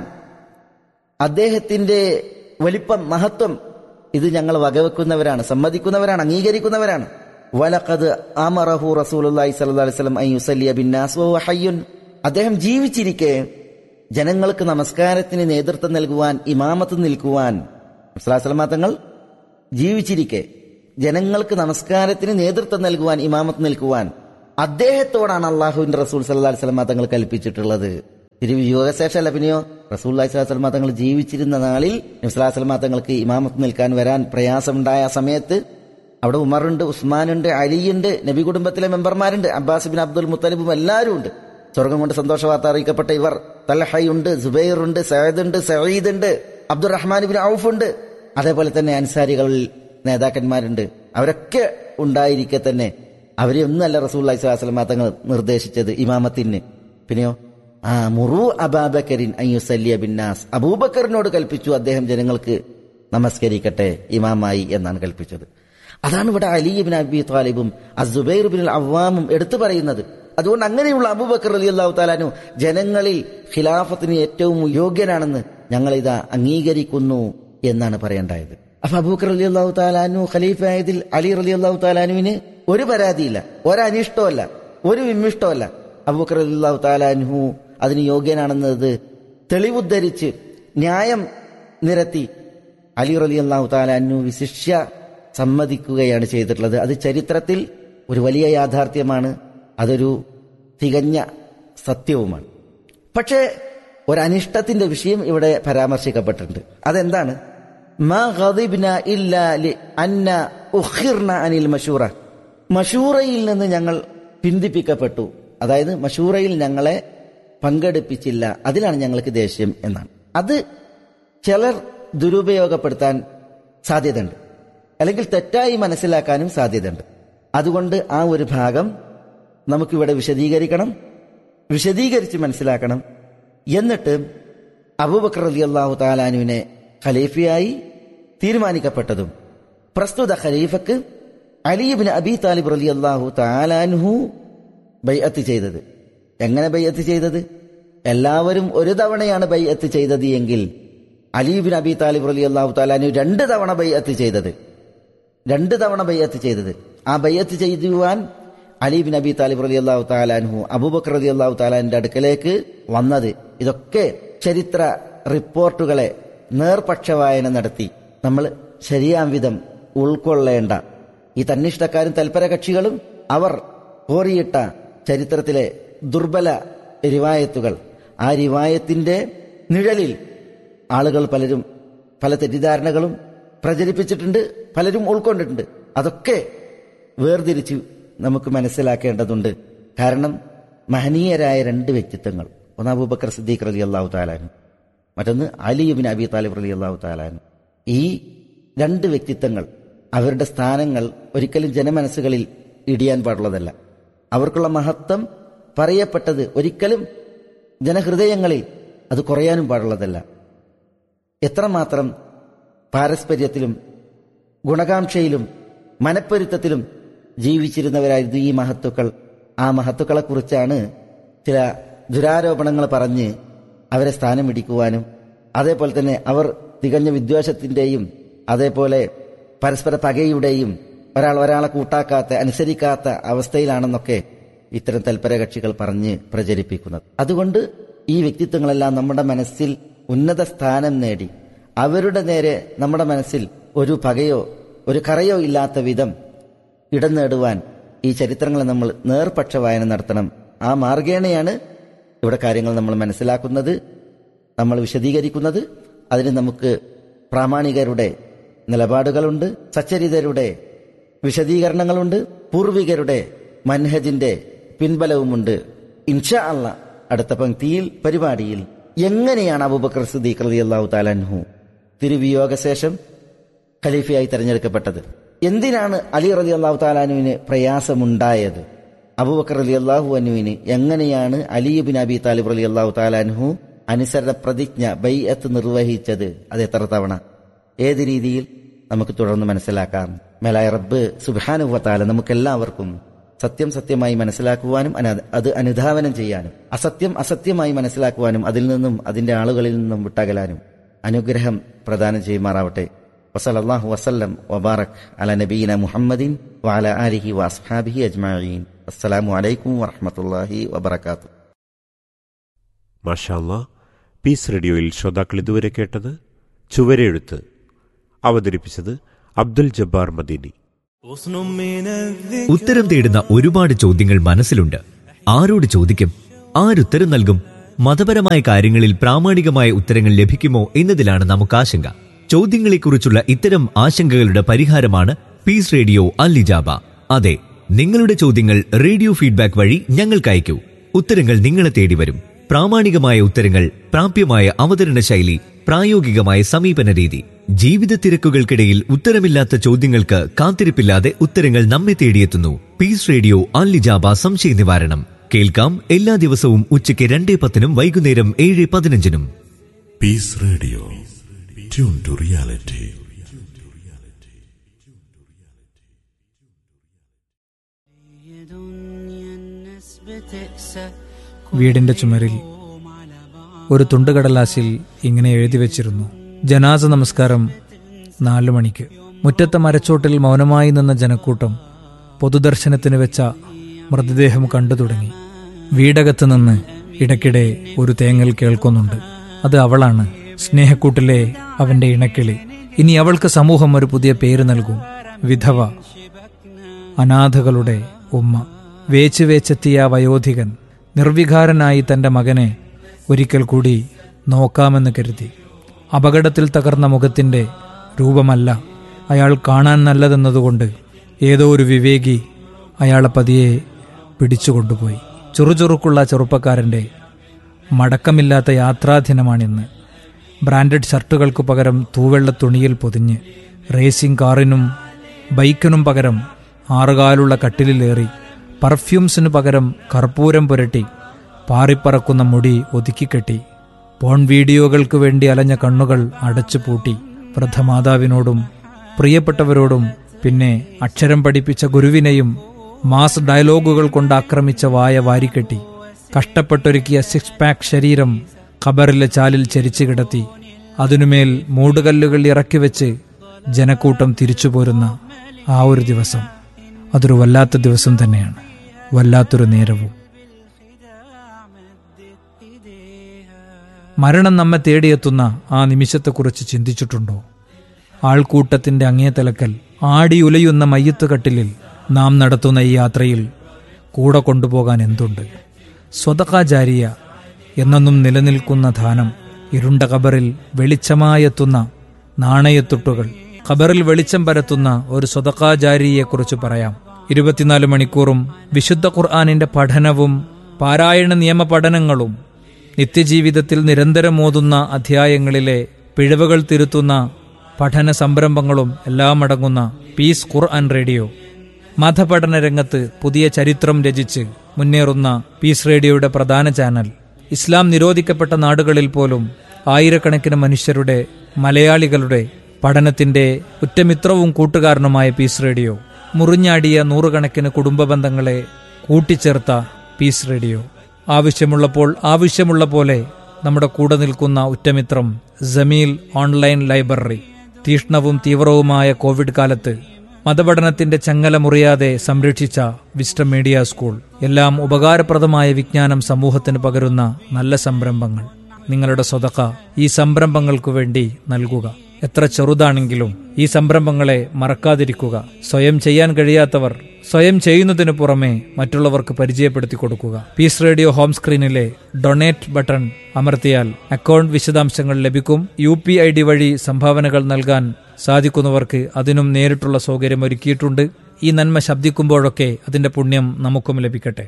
അദ്ദേഹത്തിന്റെ വലിപ്പം മഹത്വം ഇത് ഞങ്ങൾ വകവെക്കുന്നവരാണ് സമ്മതിക്കുന്നവരാണ് അംഗീകരിക്കുന്നവരാണ് വലഖദ് അമറഹു റസൂലുള്ളാഹി സ്വല്ലല്ലാഹി അലൈഹി വസല്ലം അൻ യുസല്ലിയ ബിന്നാസ് വഹുവ ഹയ്യുൻ അദ്ദേഹം ജീവിച്ചിരിക്കെ ജനങ്ങൾക്ക് നമസ്കാരത്തിന് നേതൃത്വം നൽകുവാൻ ഇമാമത്ത് നിൽക്കുവാൻ സ്വലാസ്ലമ തങ്ങൾ ജീവിച്ചിരിക്കെ ജനങ്ങൾക്ക് നമസ്കാരത്തിന് നേതൃത്വം നൽകുവാൻ ഇമാമത്ത് നിൽക്കുവാൻ അദ്ദേഹത്തോടാണ് അള്ളാഹുവിന്റെ റസൂൽ സല്ലാ സ്വലമ തങ്ങൾ കൽപ്പിച്ചിട്ടുള്ളത് തിരുവിയോഗശേഷമല്ല പിന്നെയോ റസൂൽ സ്വലാസ്ലമ തങ്ങൾ ജീവിച്ചിരുന്ന നാളിൽ നബ്സലാസ്ലമ തങ്ങൾക്ക് ഇമാമത്ത് നിൽക്കാൻ വരാൻ പ്രയാസമുണ്ടായ ആ സമയത്ത് അവിടെ ഉമറുണ്ട് ഉസ്മാനുണ്ട് അലിയുണ്ട് നബി കുടുംബത്തിലെ മെമ്പർമാരുണ്ട് അബ്ബാസ് ബിൻ അബ്ദുൽ മുത്തലിബും എല്ലാവരും ഉണ്ട് സ്വർഗം കൊണ്ട് സന്തോഷ വാർത്ത അറിയിക്കപ്പെട്ട ഇവർ തൽഹയുണ്ട് സുബൈറുണ്ട് സയദുണ്ട് സയീദ് ഉണ്ട് അബ്ദുറഹ്മാൻ ബിൻ ഔഫ് ഉണ്ട് അതേപോലെ തന്നെ അൻസാരികളിൽ നേതാക്കന്മാരുണ്ട് അവരൊക്കെ ഉണ്ടായിരിക്കെ തന്നെ അവരെ ഒന്നല്ല റസൂൽ സ്വലാസ്ലമ തങ്ങൾ നിർദ്ദേശിച്ചത് ഇമാമത്തിന് പിന്നെയോ ആ മുറു അബാബക്കരിൻ അയ്യുസല്ലിയ ബിന്നാസ് അബൂബക്കറിനോട് കൽപ്പിച്ചു അദ്ദേഹം ജനങ്ങൾക്ക് നമസ്കരിക്കട്ടെ ഇമാമായി എന്നാണ് കൽപ്പിച്ചത് അതാണ് ഇവിടെ അലിബിൻ അബി താലിബും അസുബൈർ ബിൻ അവ്വാമും എടുത്തു പറയുന്നത് അതുകൊണ്ട് അങ്ങനെയുള്ള അബൂബക്കർ അലി അള്ളാഹു താലാനു ജനങ്ങളിൽ ഖിലാഫത്തിന് ഏറ്റവും യോഗ്യനാണെന്ന് ഞങ്ങളിതാ അംഗീകരിക്കുന്നു എന്നാണ് പറയേണ്ടായത് അപ്പൊ അബൂബക്കർ അലി അള്ളാഹു താലാനു ഖലീഫായതിൽ അലി അലി അള്ളാഹു താലാനുവിന് ഒരു പരാതിയില്ല ഒരനിഷ്ടമല്ല ഒരു വിമ്മിഷ്ടമല്ല അബൂബക്കർ അലി അള്ളാഹു താലാൻഹു അതിന് യോഗ്യനാണെന്നത് തെളിവുദ്ധരിച്ച് ന്യായം നിരത്തി അലി റലി അള്ളാഹു താലാനു വിശിഷ്യ സമ്മതിക്കുകയാണ് ചെയ്തിട്ടുള്ളത് അത് ചരിത്രത്തിൽ ഒരു വലിയ യാഥാർത്ഥ്യമാണ് അതൊരു തികഞ്ഞ സത്യവുമാണ് പക്ഷേ ഒരനിഷ്ടത്തിന്റെ വിഷയം ഇവിടെ പരാമർശിക്കപ്പെട്ടിട്ടുണ്ട് അതെന്താണ് അനിൽ മഷൂറ മഷൂറയിൽ നിന്ന് ഞങ്ങൾ പിന്തിപ്പിക്കപ്പെട്ടു അതായത് മഷൂറയിൽ ഞങ്ങളെ പങ്കെടുപ്പിച്ചില്ല അതിലാണ് ഞങ്ങൾക്ക് ദേഷ്യം എന്നാണ് അത് ചിലർ ദുരുപയോഗപ്പെടുത്താൻ സാധ്യതയുണ്ട് അല്ലെങ്കിൽ തെറ്റായി മനസ്സിലാക്കാനും സാധ്യതയുണ്ട് അതുകൊണ്ട് ആ ഒരു ഭാഗം നമുക്കിവിടെ വിശദീകരിക്കണം വിശദീകരിച്ച് മനസ്സിലാക്കണം എന്നിട്ട് അബൂബക്കർ അലി അള്ളാഹു താലാനുവിനെ ഖലീഫയായി തീരുമാനിക്കപ്പെട്ടതും പ്രസ്തുത ഖലീഫക്ക് അലിബിൻ അബി താലിബ് അലി അള്ളാഹു താലാൻഹു ബൈഅത്ത് ചെയ്തത് എങ്ങനെ ബൈഅത്ത് ചെയ്തത് എല്ലാവരും ഒരു തവണയാണ് ബൈഅത്ത് ചെയ്തത് എങ്കിൽ അലീബിൻ അബി താലിബ് അലി അള്ളാഹു താലാനു രണ്ട് തവണ ബൈഅത്ത് ചെയ്തത് രണ്ട് തവണ ബയ്യത്ത് ചെയ്തത് ആ ബയ്യത്ത് ചെയ്യുവാൻ അലീബിൻ അബി താലിബ് റലി അള്ളാഹു താലാൻഹു അബൂബക്കർ റലി അള്ളാഹു താലാന്റെ അടുക്കലേക്ക് വന്നത് ഇതൊക്കെ ചരിത്ര റിപ്പോർട്ടുകളെ നേർപക്ഷ വായന നടത്തി നമ്മൾ ശരിയാം വിധം ഉൾക്കൊള്ളേണ്ട ഈ തന്നിഷ്ടക്കാരും തൽപര കക്ഷികളും അവർ കോറിയിട്ട ചരിത്രത്തിലെ ദുർബല റിവായത്തുകൾ ആ റിവായത്തിന്റെ നിഴലിൽ ആളുകൾ പലരും പല തെറ്റിദ്ധാരണകളും പ്രചരിപ്പിച്ചിട്ടുണ്ട് പലരും ഉൾക്കൊണ്ടിട്ടുണ്ട് അതൊക്കെ വേർതിരിച്ച് നമുക്ക് മനസ്സിലാക്കേണ്ടതുണ്ട് കാരണം മഹനീയരായ രണ്ട് വ്യക്തിത്വങ്ങൾ ഒന്ന് അബൂബക്കർ സിദ്ദീഖ് റലി അള്ളാഹു താലാനും മറ്റൊന്ന് അലിയുബിൻ അബി താലിബ് റലി അള്ളാഹു താലാനും ഈ രണ്ട് വ്യക്തിത്വങ്ങൾ അവരുടെ സ്ഥാനങ്ങൾ ഒരിക്കലും ജനമനസ്സുകളിൽ ഇടിയാൻ പാടുള്ളതല്ല അവർക്കുള്ള മഹത്വം പറയപ്പെട്ടത് ഒരിക്കലും ജനഹൃദയങ്ങളിൽ അത് കുറയാനും പാടുള്ളതല്ല എത്രമാത്രം പാരസ്പര്യത്തിലും ഗുണകാംക്ഷയിലും മനപ്പൊരുത്തത്തിലും ജീവിച്ചിരുന്നവരായിരുന്നു ഈ മഹത്തുക്കൾ ആ മഹത്തുക്കളെക്കുറിച്ചാണ് ചില ദുരാരോപണങ്ങൾ പറഞ്ഞ് അവരെ സ്ഥാനം ഇടിക്കുവാനും അതേപോലെ തന്നെ അവർ തികഞ്ഞ വിദ്വേഷത്തിന്റെയും അതേപോലെ പരസ്പര പകയുടെയും ഒരാൾ ഒരാളെ കൂട്ടാക്കാത്ത അനുസരിക്കാത്ത അവസ്ഥയിലാണെന്നൊക്കെ ഇത്തരം തൽപര കക്ഷികൾ പറഞ്ഞ് പ്രചരിപ്പിക്കുന്നത് അതുകൊണ്ട് ഈ വ്യക്തിത്വങ്ങളെല്ലാം നമ്മുടെ മനസ്സിൽ ഉന്നത സ്ഥാനം നേടി അവരുടെ നേരെ നമ്മുടെ മനസ്സിൽ ഒരു പകയോ ഒരു കറയോ ഇല്ലാത്ത വിധം ഇടം നേടുവാൻ ഈ ചരിത്രങ്ങളെ നമ്മൾ നേർപക്ഷ വായന നടത്തണം ആ മാർഗേണയാണ് ഇവിടെ കാര്യങ്ങൾ നമ്മൾ മനസ്സിലാക്കുന്നത് നമ്മൾ വിശദീകരിക്കുന്നത് അതിന് നമുക്ക് പ്രാമാണികരുടെ നിലപാടുകളുണ്ട് സച്ചരിതരുടെ വിശദീകരണങ്ങളുണ്ട് പൂർവികരുടെ മൻഹജിന്റെ പിൻബലവുമുണ്ട് ഇൻഷാ അല്ല അടുത്ത പങ്ക്തിയിൽ പരിപാടിയിൽ എങ്ങനെയാണ് അബൂബക്കർ സിദ്ദീഖ് റളിയല്ലാഹു താലൻഹു തിരുവിയോഗശേഷം ഖലീഫയായി തെരഞ്ഞെടുക്കപ്പെട്ടത് എന്തിനാണ് അലി റലി അള്ളാഹു താലാനുവിന് പ്രയാസമുണ്ടായത് അബൂബക്കർ അലി അള്ളാഹു അനുവിന് എങ്ങനെയാണ് അലിയുബിൻ അബി താലിബ് അലി അള്ളാഹു താലാൻഹു അനുസരണ പ്രതിജ്ഞ ബൈഅത്ത് നിർവഹിച്ചത് അത് എത്ര തവണ ഏത് രീതിയിൽ നമുക്ക് തുടർന്ന് മനസ്സിലാക്കാം മേലായ റബ്ബ് സുബാനുവത്താല നമുക്കെല്ലാവർക്കും സത്യം സത്യമായി മനസ്സിലാക്കുവാനും അന- അത് അനുധാവനം ചെയ്യാനും അസത്യം അസത്യമായി മനസ്സിലാക്കുവാനും അതിൽ നിന്നും അതിന്റെ ആളുകളിൽ നിന്നും വിട്ടകലാനും അനുഗ്രഹം പ്രദാനം ചെയ്യുമാറാവട്ടെ വസലല്ലാഹു വസല്ലം വബാറക് അല നബീന മുഹമ്മദിൻ വഅല ആലിഹി വഅസ്ഹാബിഹി അജ്മഈൻ അസ്സലാമു അലൈക്കും വറഹ്മത്തുള്ളാഹി വബറകാതുഹു മാഷാല്ല പീസ് റേഡിയോയിൽ ശ്രോതാക്കൾ ഇതുവരെ കേട്ടത് ചുവരെഴുത്ത് അവതരിപ്പിച്ചത് അബ്ദുൽ ജബ്ബാർ മദീനി ഉത്തരം തേടുന്ന ഒരുപാട് ചോദ്യങ്ങൾ മനസ്സിലുണ്ട് ആരോട് ചോദിക്കും ആരുത്തരം നൽകും മതപരമായ കാര്യങ്ങളിൽ പ്രാമാണികമായ ഉത്തരങ്ങൾ ലഭിക്കുമോ എന്നതിലാണ് നമുക്ക് ആശങ്ക ചോദ്യങ്ങളെക്കുറിച്ചുള്ള ഇത്തരം ആശങ്കകളുടെ പരിഹാരമാണ് പീസ് റേഡിയോ അല്ലിജാബ അതെ നിങ്ങളുടെ ചോദ്യങ്ങൾ റേഡിയോ ഫീഡ്ബാക്ക് വഴി ഞങ്ങൾക്ക് അയക്കൂ ഉത്തരങ്ങൾ നിങ്ങളെ തേടി വരും പ്രാമാണികമായ ഉത്തരങ്ങൾ പ്രാപ്യമായ അവതരണ ശൈലി പ്രായോഗികമായ സമീപന രീതി ജീവിത തിരക്കുകൾക്കിടയിൽ ഉത്തരമില്ലാത്ത ചോദ്യങ്ങൾക്ക് കാത്തിരിപ്പില്ലാതെ ഉത്തരങ്ങൾ നമ്മെ തേടിയെത്തുന്നു പീസ് റേഡിയോ അല്ലിജാബ സംശയ നിവാരണം കേൾക്കാം എല്ലാ ദിവസവും ഉച്ചയ്ക്ക് രണ്ടേ പത്തിനും വൈകുന്നേരം ഏഴ് പതിനഞ്ചിനും Peace Radio. Tune to reality. വീടിന്റെ ചുമരിൽ ഒരു തുണ്ടുകടലാസിൽ ഇങ്ങനെ എഴുതി വെച്ചിരുന്നു ജനാസ നമസ്കാരം നാലു മണിക്ക് മുറ്റത്തെ മരച്ചോട്ടിൽ മൗനമായി നിന്ന ജനക്കൂട്ടം പൊതുദർശനത്തിന് വെച്ച മൃതദേഹം കണ്ടു തുടങ്ങി വീടകത്ത് നിന്ന് ഇടയ്ക്കിടെ ഒരു തേങ്ങൽ കേൾക്കുന്നുണ്ട് അത് അവളാണ് സ്നേഹക്കൂട്ടിലെ അവന്റെ ഇണക്കിളി ഇനി അവൾക്ക് സമൂഹം ഒരു പുതിയ പേര് നൽകും വിധവ അനാഥകളുടെ ഉമ്മ വേച്ച് വേച്ചെത്തിയ ആ വയോധികൻ നിർവികാരനായി തന്റെ മകനെ ഒരിക്കൽ കൂടി നോക്കാമെന്ന് കരുതി അപകടത്തിൽ തകർന്ന മുഖത്തിന്റെ രൂപമല്ല അയാൾ കാണാൻ നല്ലതെന്നതുകൊണ്ട് ഏതോ ഒരു വിവേകി അയാളെ പതിയെ പിടിച്ചുകൊണ്ടുപോയി ചുറുചുറുക്കുള്ള ചെറുപ്പക്കാരന്റെ മടക്കമില്ലാത്ത യാത്രാദിനമാണിന്ന് ബ്രാൻഡഡ് ഷർട്ടുകൾക്ക് പകരം തൂവെള്ള തുണിയിൽ പൊതിഞ്ഞ് റേസിംഗ് കാറിനും ബൈക്കിനും പകരം ആറുകാലുള്ള കട്ടിലിലേറി പർഫ്യൂംസിനു പകരം കർപ്പൂരം പുരട്ടി പാറിപ്പറക്കുന്ന മുടി ഒതുക്കിക്കെട്ടി പോൺ വീഡിയോകൾക്ക് വേണ്ടി അലഞ്ഞ കണ്ണുകൾ അടച്ചു പൂട്ടി വൃദ്ധമാതാവിനോടും പ്രിയപ്പെട്ടവരോടും പിന്നെ അക്ഷരം പഠിപ്പിച്ച ഗുരുവിനെയും മാസ് ഡയലോഗുകൾ കൊണ്ട് ആക്രമിച്ച വായ വാരിക്കെട്ടി കഷ്ടപ്പെട്ടൊരുക്കിയ സിക്സ് പാക്ക് ശരീരം ഖബറിലെ ചാലിൽ ചരിച്ചു കിടത്തി അതിനുമേൽ മൂടുകല്ലുകൾ ഇറക്കി വെച്ച് ജനക്കൂട്ടം തിരിച്ചു പോരുന്ന ആ ഒരു ദിവസം അതൊരു വല്ലാത്ത ദിവസം തന്നെയാണ് വല്ലാത്തൊരു നേരവും മരണം നമ്മെ തേടിയെത്തുന്ന ആ നിമിഷത്തെക്കുറിച്ച് ചിന്തിച്ചിട്ടുണ്ടോ ആൾക്കൂട്ടത്തിന്റെ അങ്ങേ തലക്കൽ ആടിയുലയുന്ന മയ്യത്തുകട്ടിലിൽ നാം നടത്തുന്ന ഈ യാത്രയിൽ കൂടെ കൊണ്ടുപോകാൻ എന്തുണ്ട് സ്വതകാചാരിയ എന്നെന്നും നിലനിൽക്കുന്ന ധാനം ഇരുണ്ട കബറിൽ വെളിച്ചമായെത്തുന്ന നാണയത്തുട്ടുകൾ ഖബറിൽ വെളിച്ചം പരത്തുന്ന ഒരു സ്വതകാചാരിയെക്കുറിച്ച് പറയാം ഇരുപത്തിനാല് മണിക്കൂറും വിശുദ്ധ ഖുർആാനിന്റെ പഠനവും പാരായണ നിയമ പഠനങ്ങളും നിത്യജീവിതത്തിൽ നിരന്തരം ഓതുന്ന അധ്യായങ്ങളിലെ പിഴവുകൾ തിരുത്തുന്ന പഠന സംരംഭങ്ങളും എല്ലാം അടങ്ങുന്ന പീസ് ഖുർആൻ റേഡിയോ മതപഠന രംഗത്ത് പുതിയ ചരിത്രം രചിച്ച് മുന്നേറുന്ന പീസ് റേഡിയോയുടെ പ്രധാന ചാനൽ ഇസ്ലാം നിരോധിക്കപ്പെട്ട നാടുകളിൽ പോലും ആയിരക്കണക്കിന് മനുഷ്യരുടെ മലയാളികളുടെ പഠനത്തിന്റെ ഉറ്റമിത്രവും കൂട്ടുകാരനുമായ പീസ് റേഡിയോ മുറിഞ്ഞാടിയ നൂറുകണക്കിന് കുടുംബ ബന്ധങ്ങളെ കൂട്ടിച്ചേർത്ത പീസ് റേഡിയോ ആവശ്യമുള്ളപ്പോൾ ആവശ്യമുള്ള പോലെ നമ്മുടെ കൂടെ നിൽക്കുന്ന ഉറ്റമിത്രം ജമീൽ ഓൺലൈൻ ലൈബ്രറി തീഷ്ണവും തീവ്രവുമായ കോവിഡ് കാലത്ത് മതപഠനത്തിന്റെ ചങ്ങല മുറിയാതെ സംരക്ഷിച്ച വിസ്റ്റം മീഡിയ സ്കൂൾ എല്ലാം ഉപകാരപ്രദമായ വിജ്ഞാനം സമൂഹത്തിന് പകരുന്ന നല്ല സംരംഭങ്ങൾ നിങ്ങളുടെ സ്വതക്ക ഈ സംരംഭങ്ങൾക്കു വേണ്ടി നൽകുക എത്ര ചെറുതാണെങ്കിലും ഈ സംരംഭങ്ങളെ മറക്കാതിരിക്കുക സ്വയം ചെയ്യാൻ കഴിയാത്തവർ സ്വയം ചെയ്യുന്നതിനു പുറമെ മറ്റുള്ളവർക്ക് പരിചയപ്പെടുത്തി കൊടുക്കുക പീസ് റേഡിയോ ഹോം സ്ക്രീനിലെ ഡൊണേറ്റ് ബട്ടൺ അമർത്തിയാൽ അക്കൗണ്ട് വിശദാംശങ്ങൾ ലഭിക്കും യു പി ഐ ഡി വഴി സംഭാവനകൾ നൽകാൻ സാധിക്കുന്നവർക്ക് അതിനും നേരിട്ടുള്ള സൗകര്യം ഒരുക്കിയിട്ടുണ്ട് ഈ നന്മ ശബ്ദിക്കുമ്പോഴൊക്കെ അതിന്റെ പുണ്യം നമുക്കും ലഭിക്കട്ടെ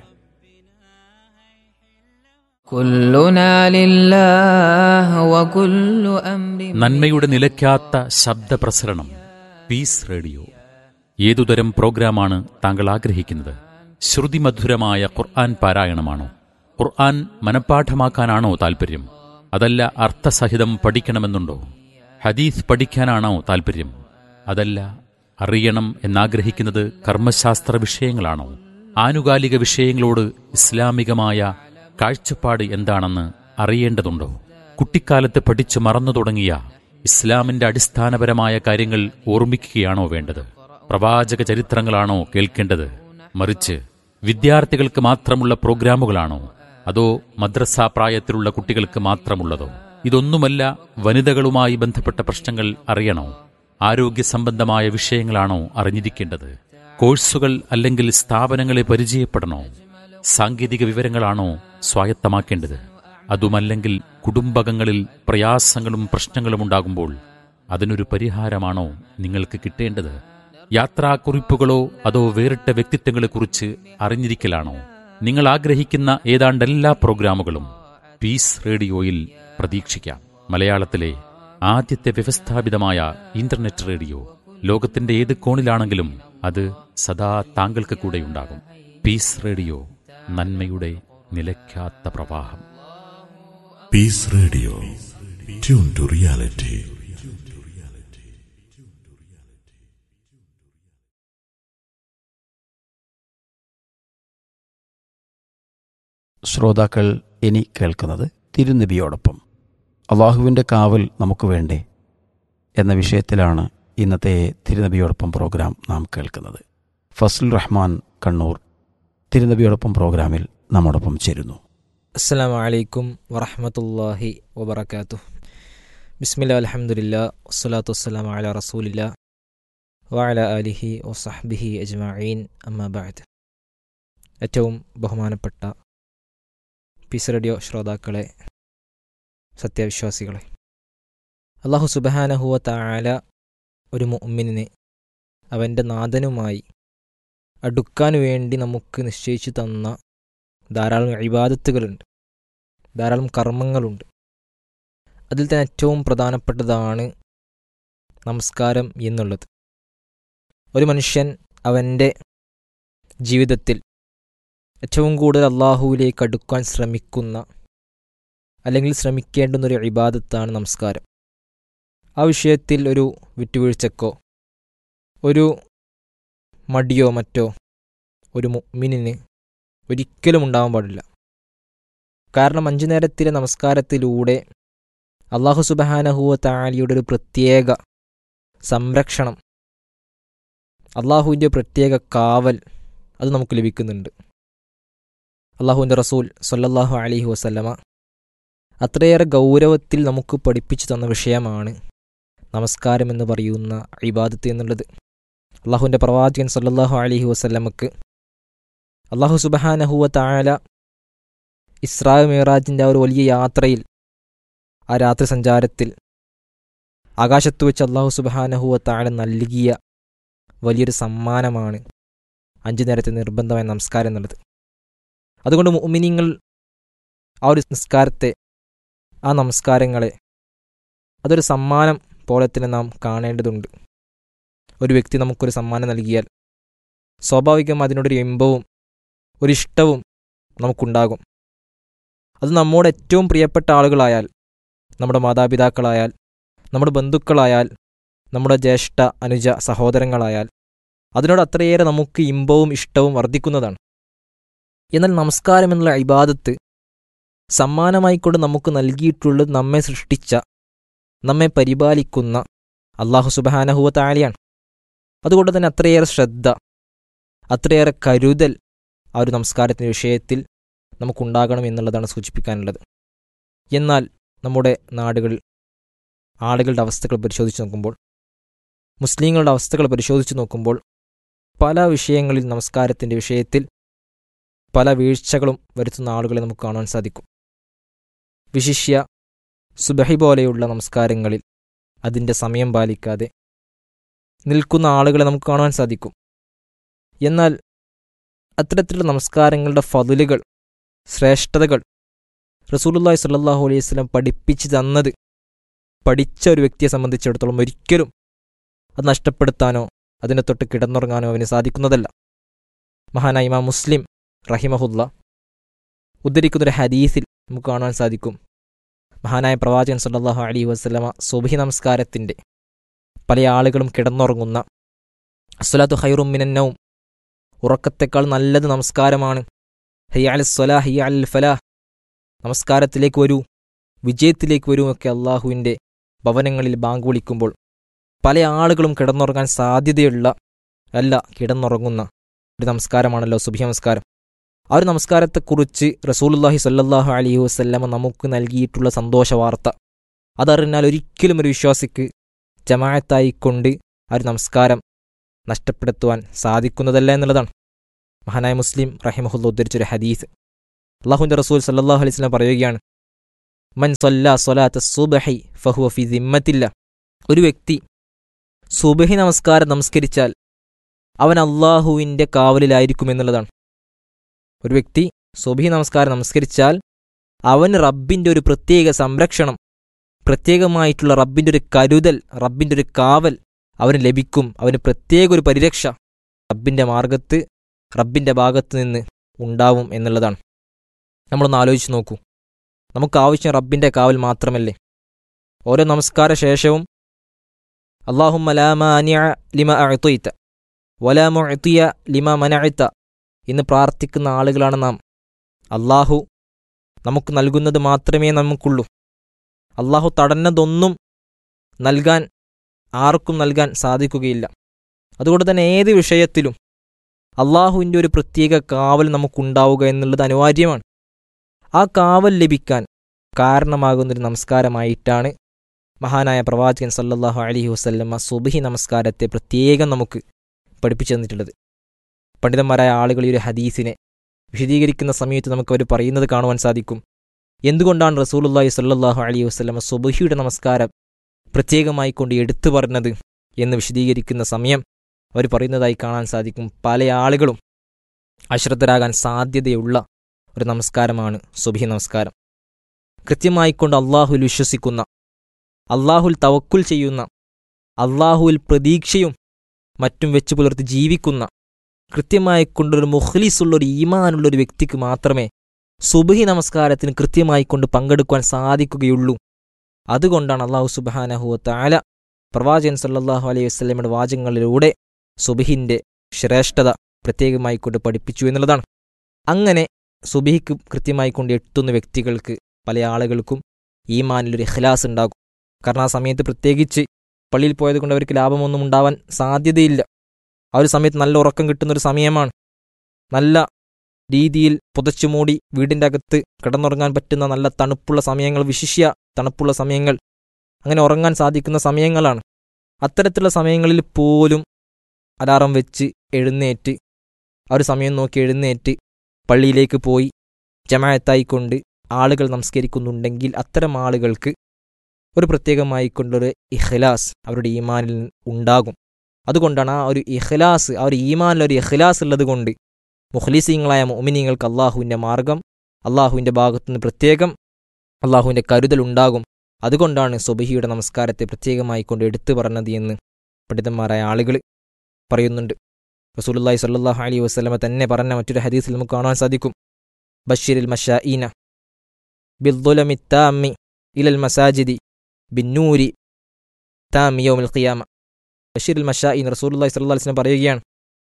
كلنا لله وكل أمر നന്മയുടെ നിലയ്ക്കാത്ത ശബ്ദപ്രസരണം പീസ് റേഡിയോ ഏതുതരം പ്രോഗ്രാമാണ് താങ്കൾ ആഗ്രഹിക്കുന്നത് ശ്രുതിമധുരമായ ഖുർആൻ പാരായണമാണോ ഖുർആൻ മനഃപ്പാഠമാക്കാനാണോ താൽപ്പര്യം അതല്ല അർത്ഥസഹിതം പഠിക്കണമെന്നുണ്ടോ ഹദീസ് പഠിക്കാനാണോ താൽപ്പര്യം അതല്ല അറിയണം എന്നാഗ്രഹിക്കുന്നത് കർമ്മശാസ്ത്ര വിഷയങ്ങളാണോ ആനുകാലിക വിഷയങ്ങളോട് ഇസ്ലാമികമായ കാഴ്ചപ്പാട് എന്താണെന്ന് അറിയേണ്ടതുണ്ടോ കുട്ടിക്കാലത്ത് പഠിച്ചു മറന്നു തുടങ്ങിയ ഇസ്ലാമിന്റെ അടിസ്ഥാനപരമായ കാര്യങ്ങൾ ഓർമ്മിക്കുകയാണോ വേണ്ടത് പ്രവാചക ചരിത്രങ്ങളാണോ കേൾക്കേണ്ടത് മറിച്ച് വിദ്യാർത്ഥികൾക്ക് മാത്രമുള്ള പ്രോഗ്രാമുകളാണോ അതോ മദ്രസ പ്രായത്തിലുള്ള കുട്ടികൾക്ക് മാത്രമുള്ളതോ ഇതൊന്നുമല്ല വനിതകളുമായി ബന്ധപ്പെട്ട പ്രശ്നങ്ങൾ അറിയണോ ആരോഗ്യ സംബന്ധമായ വിഷയങ്ങളാണോ അറിഞ്ഞിരിക്കേണ്ടത് കോഴ്സുകൾ അല്ലെങ്കിൽ സ്ഥാപനങ്ങളെ പരിചയപ്പെടണോ സാങ്കേതിക വിവരങ്ങളാണോ സ്വായത്തമാക്കേണ്ടത് അതുമല്ലെങ്കിൽ കുടുംബകങ്ങളിൽ പ്രയാസങ്ങളും പ്രശ്നങ്ങളും ഉണ്ടാകുമ്പോൾ അതിനൊരു പരിഹാരമാണോ നിങ്ങൾക്ക് കിട്ടേണ്ടത് യാത്രാക്കുറിപ്പുകളോ അതോ വേറിട്ട വ്യക്തിത്വങ്ങളെക്കുറിച്ച് അറിഞ്ഞിരിക്കലാണോ നിങ്ങൾ ആഗ്രഹിക്കുന്ന ഏതാണ്ട് എല്ലാ പ്രോഗ്രാമുകളും പീസ് റേഡിയോയിൽ പ്രതീക്ഷിക്കാം മലയാളത്തിലെ ആദ്യത്തെ വ്യവസ്ഥാപിതമായ ഇന്റർനെറ്റ് റേഡിയോ ലോകത്തിന്റെ ഏത് കോണിലാണെങ്കിലും അത് സദാ താങ്കൾക്ക് കൂടെയുണ്ടാകും പീസ് റേഡിയോ നന്മയുടെ നിലയ്ക്കാത്ത പ്രവാഹം Peace Radio. Tune to reality. ശ്രോതാക്കൾ ഇനി കേൾക്കുന്നത് തിരുനബിയോടൊപ്പം അള്ളാഹുവിൻ്റെ കാവൽ നമുക്ക് വേണ്ടേ എന്ന വിഷയത്തിലാണ് ഇന്നത്തെ തിരുനബിയോടൊപ്പം പ്രോഗ്രാം നാം കേൾക്കുന്നത് ഫസ്ലുൽ റഹ്മാൻ കണ്ണൂർ തിരുനബിയോടൊപ്പം പ്രോഗ്രാമിൽ നമ്മോടൊപ്പം ചേരുന്നു അസ്സാം വലൈക്കും വറഹമത്തല്ലാഹി വബർക്കാത്തു ബിസ്മില്ല അലഹമുല്ല വസ്സലാത്തു വസ്സലാം അല റസൂലില്ല വഅല അലിഹി വസഹ്ബിഹി അജ്മഈൻ അമ്മാബാദ് ഏറ്റവും ബഹുമാനപ്പെട്ട പീസ് റേഡിയോ ശ്രോതാക്കളെ സത്യവിശ്വാസികളെ അള്ളാഹു സുബഹാനഹുവ താല ഒരു മുഅ്മിനിനെ അവൻ്റെ നാഥനുമായി അടുക്കാൻ വേണ്ടി നമുക്ക് നിശ്ചയിച്ചു തന്ന ധാരാളം ഇബാദത്തുകളുണ്ട് ധാരാളം കർമ്മങ്ങളുണ്ട് അതിൽ തന്നെ ഏറ്റവും പ്രധാനപ്പെട്ടതാണ് നമസ്കാരം എന്നുള്ളത് ഒരു മനുഷ്യൻ അവൻ്റെ ജീവിതത്തിൽ ഏറ്റവും കൂടുതൽ അള്ളാഹുവിലേക്ക് അടുക്കാൻ ശ്രമിക്കുന്ന അല്ലെങ്കിൽ ശ്രമിക്കേണ്ടുന്ന ഒരു ഇബാദത്താണ് നമസ്കാരം ആ വിഷയത്തിൽ ഒരു വിട്ടുവീഴ്ചക്കോ ഒരു മടിയോ മറ്റോ ഒരു മുഅ്മിനിന് ഒരിക്കലും ഉണ്ടാവാൻ പാടില്ല കാരണം അഞ്ചു നേരത്തിലെ നമസ്കാരത്തിലൂടെ അള്ളാഹു സുബഹാനഹുവ താലിയുടെ ഒരു പ്രത്യേക സംരക്ഷണം അള്ളാഹുവിൻ്റെ പ്രത്യേക കാവൽ അത് നമുക്ക് ലഭിക്കുന്നുണ്ട് അള്ളാഹുവിൻ്റെ റസൂൽ സല്ലല്ലാഹു അലൈഹി വസല്ലമ അത്രയേറെ ഗൗരവത്തിൽ നമുക്ക് പഠിപ്പിച്ചു തന്ന വിഷയമാണ് നമസ്കാരം എന്ന് പറയുന്ന ഇബാദത്ത് എന്നുള്ളത് അള്ളാഹുവിൻ്റെ പ്രവാചകൻ സല്ലല്ലാഹു അലൈഹി വസല്ലമക്ക് അള്ളാഹു സുബഹാനഹുവ താല ഇസ്രാ മേറാജിൻ്റെ ആ ഒരു വലിയ യാത്രയിൽ ആ രാത്രി സഞ്ചാരത്തിൽ ആകാശത്ത് വെച്ച് അള്ളാഹു സുബഹാനഹുവ താല നൽകിയ വലിയൊരു സമ്മാനമാണ് അഞ്ചു നേരത്തെ നിർബന്ധമായ നമസ്കാരം എന്നുള്ളത് അതുകൊണ്ട് മുഅ്മിനീങ്ങൾ ആ ഒരു നിസ്കാരത്തെ ആ നമസ്കാരങ്ങളെ അതൊരു സമ്മാനം പോലെ തന്നെ നാം കാണേണ്ടതുണ്ട് ഒരു വ്യക്തി നമുക്കൊരു സമ്മാനം നൽകിയാൽ സ്വാഭാവികം അതിനോടൊരു ഇമ്പവും ഒരിഷ്ടവും നമുക്കുണ്ടാകും അത് നമ്മോട് ഏറ്റവും പ്രിയപ്പെട്ട ആളുകളായാൽ നമ്മുടെ മാതാപിതാക്കളായാൽ നമ്മുടെ ബന്ധുക്കളായാൽ നമ്മുടെ ജ്യേഷ്ഠ അനുജ സഹോദരങ്ങളായാൽ അതിനോട് അത്രയേറെ നമുക്ക് ഇമ്പവും ഇഷ്ടവും വർദ്ധിക്കുന്നതാണ് എന്നാൽ നമസ്കാരം എന്നുള്ള ഇബാദത്ത് സമ്മാനമായിക്കൊണ്ട് നമുക്ക് നൽകിയിട്ടുള്ളത് നമ്മെ സൃഷ്ടിച്ച നമ്മെ പരിപാലിക്കുന്ന അള്ളാഹു സുബഹാനഹുവ താലിയാണ് അതുകൊണ്ട് തന്നെ അത്രയേറെ ശ്രദ്ധ അത്രയേറെ കരുതൽ ആ ഒരു നമസ്കാരത്തിൻ്റെ വിഷയത്തിൽ നമുക്കുണ്ടാകണം എന്നുള്ളതാണ് സൂചിപ്പിക്കാനുള്ളത് എന്നാൽ നമ്മുടെ നാടുകളിൽ ആളുകളുടെ അവസ്ഥകൾ പരിശോധിച്ച് നോക്കുമ്പോൾ മുസ്ലിങ്ങളുടെ അവസ്ഥകൾ പരിശോധിച്ച് നോക്കുമ്പോൾ പല വിഷയങ്ങളിൽ നമസ്കാരത്തിൻ്റെ വിഷയത്തിൽ പല വീഴ്ചകളും വരുത്തുന്ന ആളുകളെ നമുക്ക് കാണാൻ സാധിക്കും വിശിഷ്യ സുബഹി പോലെയുള്ള നമസ്കാരങ്ങളിൽ അതിൻ്റെ സമയം പാലിക്കാതെ നിൽക്കുന്ന ആളുകളെ നമുക്ക് കാണാൻ സാധിക്കും എന്നാൽ അത്തരത്തിലുള്ള നമസ്കാരങ്ങളുടെ ഫതിലുകൾ ശ്രേഷ്ഠതകൾ റസൂലുല്ലാഹി സ്വല്ലല്ലാഹു അലൈഹി വസല്ലം പഠിപ്പിച്ചു തന്നത് പഠിച്ച ഒരു വ്യക്തിയെ സംബന്ധിച്ചിടത്തോളം ഒരിക്കലും അത് നഷ്ടപ്പെടുത്താനോ അതിനെ തൊട്ട് കിടന്നുറങ്ങാനോ അവന് സാധിക്കുന്നതല്ല മഹാനായ ഇമാം മുസ്ലിം റഹിമഹുല്ല ഉദ്ധരിക്കുന്നൊരു ഹദീസിൽ നമുക്ക് കാണാൻ സാധിക്കും മഹാനായ പ്രവാചകൻ സല്ലല്ലാഹു അലൈഹി വസല്ലമ സുബഹി നമസ്കാരത്തിൻ്റെ പല ആളുകളും കിടന്നുറങ്ങുന്ന അസ്വലാത്തു ഹൈറും മിനന്നവും ഉറക്കത്തെക്കാൾ നല്ലത് നമസ്കാരമാണ് ഹയ്യ അൽ സ്വലാ ഹയ്യ അൽ ഫലാഹ് നമസ്കാരത്തിലേക്ക് വരൂ വിജയത്തിലേക്ക് വരൂ ഒക്കെ അള്ളാഹുവിൻ്റെ ഭവനങ്ങളിൽ ബാങ്ക് വിളിക്കുമ്പോൾ പല ആളുകളും കിടന്നുറങ്ങാൻ സാധ്യതയുള്ള അല്ല കിടന്നുറങ്ങുന്ന ഒരു നമസ്കാരമാണല്ലോ സുബഹി നമസ്കാരം ആ ഒരു നമസ്കാരത്തെക്കുറിച്ച് റസൂലുല്ലാഹി സ്വല്ലല്ലാഹു അലൈഹി വസല്ലമ നമുക്ക് നൽകിയിട്ടുള്ള സന്തോഷ വാർത്ത അതറിഞ്ഞാൽ ഒരിക്കലും ഒരു വിശ്വാസിക്ക് ജമാഅത്തായിക്കൊണ്ട് ആ ഒരു നമസ്കാരം നഷ്ടപ്പെടുത്തുവാൻ സാധിക്കുന്നതല്ല എന്നുള്ളതാണ് മഹാനായ മുസ്ലിം റഹിമഹുല്ല ഉദ്ധരിച്ചൊരു ഹദീസ് അള്ളാഹുവിൻ്റെ റസൂൽ സല്ലാഹു അലൈഹി സ്വലം പറയുകയാണ് മൻ സൊല്ല സൊലാത്ത സുബഹി ഫഹുവ ഫി ദിമ്മത്തില്ല ഒരു വ്യക്തി സുബഹി നമസ്കാരം നമസ്കരിച്ചാൽ അവൻ അള്ളാഹുവിൻ്റെ കാവലിലായിരിക്കും എന്നുള്ളതാണ് ഒരു വ്യക്തി സുബഹി നമസ്കാരം നമസ്കരിച്ചാൽ അവന് റബ്ബിൻ്റെ ഒരു പ്രത്യേക സംരക്ഷണം പ്രത്യേകമായിട്ടുള്ള റബ്ബിൻ്റെ ഒരു കരുതൽ റബ്ബിൻ്റെ ഒരു കാവൽ അവന് ലഭിക്കും അവന് പ്രത്യേക ഒരു പരിരക്ഷ റബ്ബിൻ്റെ മാർഗത്ത് റബ്ബിൻ്റെ ഭാഗത്ത് നിന്ന് ഉണ്ടാവും എന്നുള്ളതാണ് നമ്മളൊന്ന് ആലോചിച്ച് നോക്കൂ നമുക്ക് ആവശ്യം റബ്ബിൻ്റെ കാവൽ മാത്രമല്ലേ ഓരോ നമസ്കാര ശേഷവും അള്ളാഹു ലിമ അഴുത്തൊയ്ത്ത വലാമൊഴുത്തിയ ലിമ മനഅത്ത എന്ന് പ്രാർത്ഥിക്കുന്ന ആളുകളാണ് നാം അള്ളാഹു നമുക്ക് നൽകുന്നത് മാത്രമേ നമുക്കുള്ളൂ അള്ളാഹു തടഞ്ഞതൊന്നും നൽകാൻ ആർക്കും നൽകാൻ സാധിക്കുകയില്ല അതുകൊണ്ട് തന്നെ ഏത് വിഷയത്തിലും അള്ളാഹുവിൻ്റെ ഒരു പ്രത്യേക കാവൽ നമുക്കുണ്ടാവുക എന്നുള്ളത് അനിവാര്യമാണ് ആ കാവൽ ലഭിക്കാൻ കാരണമാകുന്നൊരു നമസ്കാരമായിട്ടാണ് മഹാനായ പ്രവാചകൻ സല്ലല്ലാഹു അലൈഹി വസല്ലമ്മ സുബഹി നമസ്കാരത്തെ പ്രത്യേകം നമുക്ക് പഠിപ്പിച്ചു തന്നിട്ടുള്ളത് പണ്ഡിതന്മാരായ ആളുകൾ ഈ ഒരു ഹദീസിനെ വിശദീകരിക്കുന്ന സമയത്ത് നമുക്ക് അവർ പറയുന്നത് കാണുവാൻ സാധിക്കും എന്തുകൊണ്ടാണ് റസൂലുള്ളാഹി സല്ലല്ലാഹു അലൈഹി വസല്ലമ സുബഹിയുടെ നമസ്കാരം പ്രത്യേകമായി കൊണ്ട് എടുത്തു പറഞ്ഞത് എന്ന് വിശദീകരിക്കുന്ന സമയം അവർ പറയുന്നതായി കാണാൻ സാധിക്കും പല ആളുകളും അശ്രദ്ധരാകാൻ സാധ്യതയുള്ള ഒരു നമസ്കാരമാണ് സുബഹി നമസ്കാരം കൃത്യമായിക്കൊണ്ട് അള്ളാഹുൽ വിശ്വസിക്കുന്ന അള്ളാഹുൽ തവക്കുൽ ചെയ്യുന്ന അള്ളാഹുവിൽ പ്രതീക്ഷയും മറ്റും വെച്ചു പുലർത്തി ജീവിക്കുന്ന കൃത്യമായി കൊണ്ടൊരു മുഖ്ലിസുള്ള ഒരു ഈമാനുള്ള ഒരു വ്യക്തിക്ക് മാത്രമേ സുബഹി നമസ്കാരത്തിന് കൃത്യമായി കൊണ്ട് പങ്കെടുക്കുവാൻ സാധിക്കുകയുള്ളൂ അതുകൊണ്ടാണ് അള്ളാഹു സുബാനഹുവത്ത് ആല പ്രവാചകൻ സല്ലാഹു അലൈഹി വസ്ലമയുടെ വാചകങ്ങളിലൂടെ സുബഹിൻ്റെ ശ്രേഷ്ഠത പ്രത്യേകമായി കൊണ്ട് പഠിപ്പിച്ചു എന്നുള്ളതാണ് അങ്ങനെ സുബഹിക്ക് കൃത്യമായി കൊണ്ട് എത്തുന്ന വ്യക്തികൾക്ക് പല ആളുകൾക്കും ഈമാനിലൊരു ഇഖ്ലാസ് ഉണ്ടാകും കാരണം ആ സമയത്ത് പ്രത്യേകിച്ച് പള്ളിയിൽ പോയത് കൊണ്ട് അവർക്ക് ലാഭമൊന്നും ഉണ്ടാവാൻ സാധ്യതയില്ല ആ ഒരു സമയത്ത് നല്ല ഉറക്കം കിട്ടുന്ന ഒരു സമയമാണ് നല്ല രീതിയിൽ പുതച്ചു മൂടി വീടിൻ്റെ അകത്ത് കിടന്നുറങ്ങാൻ പറ്റുന്ന നല്ല തണുപ്പുള്ള സമയങ്ങൾ വിശിഷ്യ തണുപ്പുള്ള സമയങ്ങൾ അങ്ങനെ ഉറങ്ങാൻ സാധിക്കുന്ന സമയങ്ങളാണ് അത്തരത്തിലുള്ള സമയങ്ങളിൽ പോലും അലാറം വെച്ച് എഴുന്നേറ്റ് ആ ഒരു സമയം നോക്കി എഴുന്നേറ്റ് പള്ളിയിലേക്ക് പോയി ജമായത്തായിക്കൊണ്ട് ആളുകൾ നമസ്കരിക്കുന്നുണ്ടെങ്കിൽ അത്തരം ആളുകൾക്ക് ഒരു പ്രത്യേകമായി കൊണ്ടൊരു ഇഖ്ലാസ് അവരുടെ ഈമാനിൽ ഉണ്ടാകും അതുകൊണ്ടാണ് ആ ഒരു ഇഖ്ലാസ് ആ ഒരു ഈമാനിലൊരു ഇഖ്ലാസ് ഉള്ളത് കൊണ്ട് മുഖ്ലീസിങ്ങളായ മോമിനിങ്ങൾക്ക് അള്ളാഹുവിൻ്റെ മാർഗം അള്ളാഹുവിൻ്റെ ഭാഗത്തുനിന്ന് പ്രത്യേകം അള്ളാഹുവിൻ്റെ കരുതൽ ഉണ്ടാകും അതുകൊണ്ടാണ് സുബഹിയുടെ നമസ്കാരത്തെ പ്രത്യേകമായി കൊണ്ട് എടുത്തു പറഞ്ഞത് എന്ന് പണ്ഡിതന്മാരായ ആളുകൾ പറയുന്നുണ്ട് റസൂലുള്ളാഹി സ്വല്ലല്ലാഹു അലൈഹി വസല്ലമ തന്നെ പറഞ്ഞ മറ്റൊരു ഹദീസിൽ നമുക്ക് കാണാൻ സാധിക്കും ബഷീരിൽ മഷാഈന ബിദ്ദുലമി താമി ഇലൽ മസാജിദി ബിന്നൂരി താമി യൗമിൽ ഖിയാമ ബഷീറിൽ മഷാഈൻ റസൂലുള്ളാഹി സ്വല്ലല്ലാഹു അലൈഹി വസല്ലം പറയുകയാണ്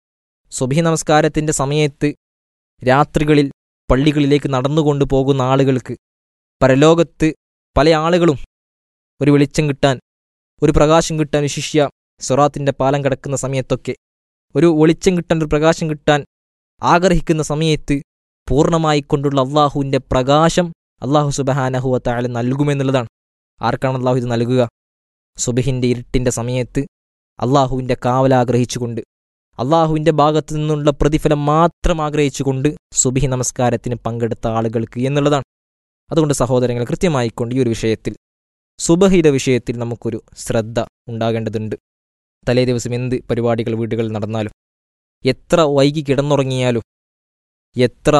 സുബഹി നമസ്കാരത്തിൻ്റെ സമയത്ത് രാത്രികളിൽ പള്ളികളിലേക്ക് നടന്നുകൊണ്ടു പോകുന്ന ആളുകൾക്ക് പരലോകത്ത് പല ആളുകളും ഒരു വെളിച്ചം കിട്ടാൻ ഒരു പ്രകാശം കിട്ടാൻ വിശിഷ്യ സൊറാത്തിൻ്റെ പാലം കിടക്കുന്ന സമയത്തൊക്കെ ഒരു വെളിച്ചം കിട്ടാൻ ഒരു പ്രകാശം കിട്ടാൻ ആഗ്രഹിക്കുന്ന സമയത്ത് പൂർണ്ണമായി കൊണ്ടുള്ള അള്ളാഹുവിൻ്റെ പ്രകാശം അള്ളാഹു സുബഹാനഹുവത്തായാൽ നൽകുമെന്നുള്ളതാണ് ആർക്കാണ് അള്ളാഹു ഇത് നൽകുക സുബഹിൻ്റെ ഇരുട്ടിൻ്റെ സമയത്ത് അള്ളാഹുവിൻ്റെ കാവലാഗ്രഹിച്ചുകൊണ്ട് അള്ളാഹുവിൻ്റെ ഭാഗത്തു നിന്നുള്ള പ്രതിഫലം മാത്രം ആഗ്രഹിച്ചുകൊണ്ട് സുബിഹി നമസ്കാരത്തിന് പങ്കെടുത്ത ആളുകൾക്ക് എന്നുള്ളതാണ് അതുകൊണ്ട് സഹോദരങ്ങൾ കൃത്യമായിക്കൊണ്ട് ഈ ഒരു വിഷയത്തിൽ സുബഹിയുടെ വിഷയത്തിൽ നമുക്കൊരു ശ്രദ്ധ ഉണ്ടാകേണ്ടതുണ്ട് തലേ ദിവസം എന്ത് പരിപാടികൾ വീടുകളിൽ നടന്നാലും എത്ര വൈകി കിടന്നുറങ്ങിയാലും എത്ര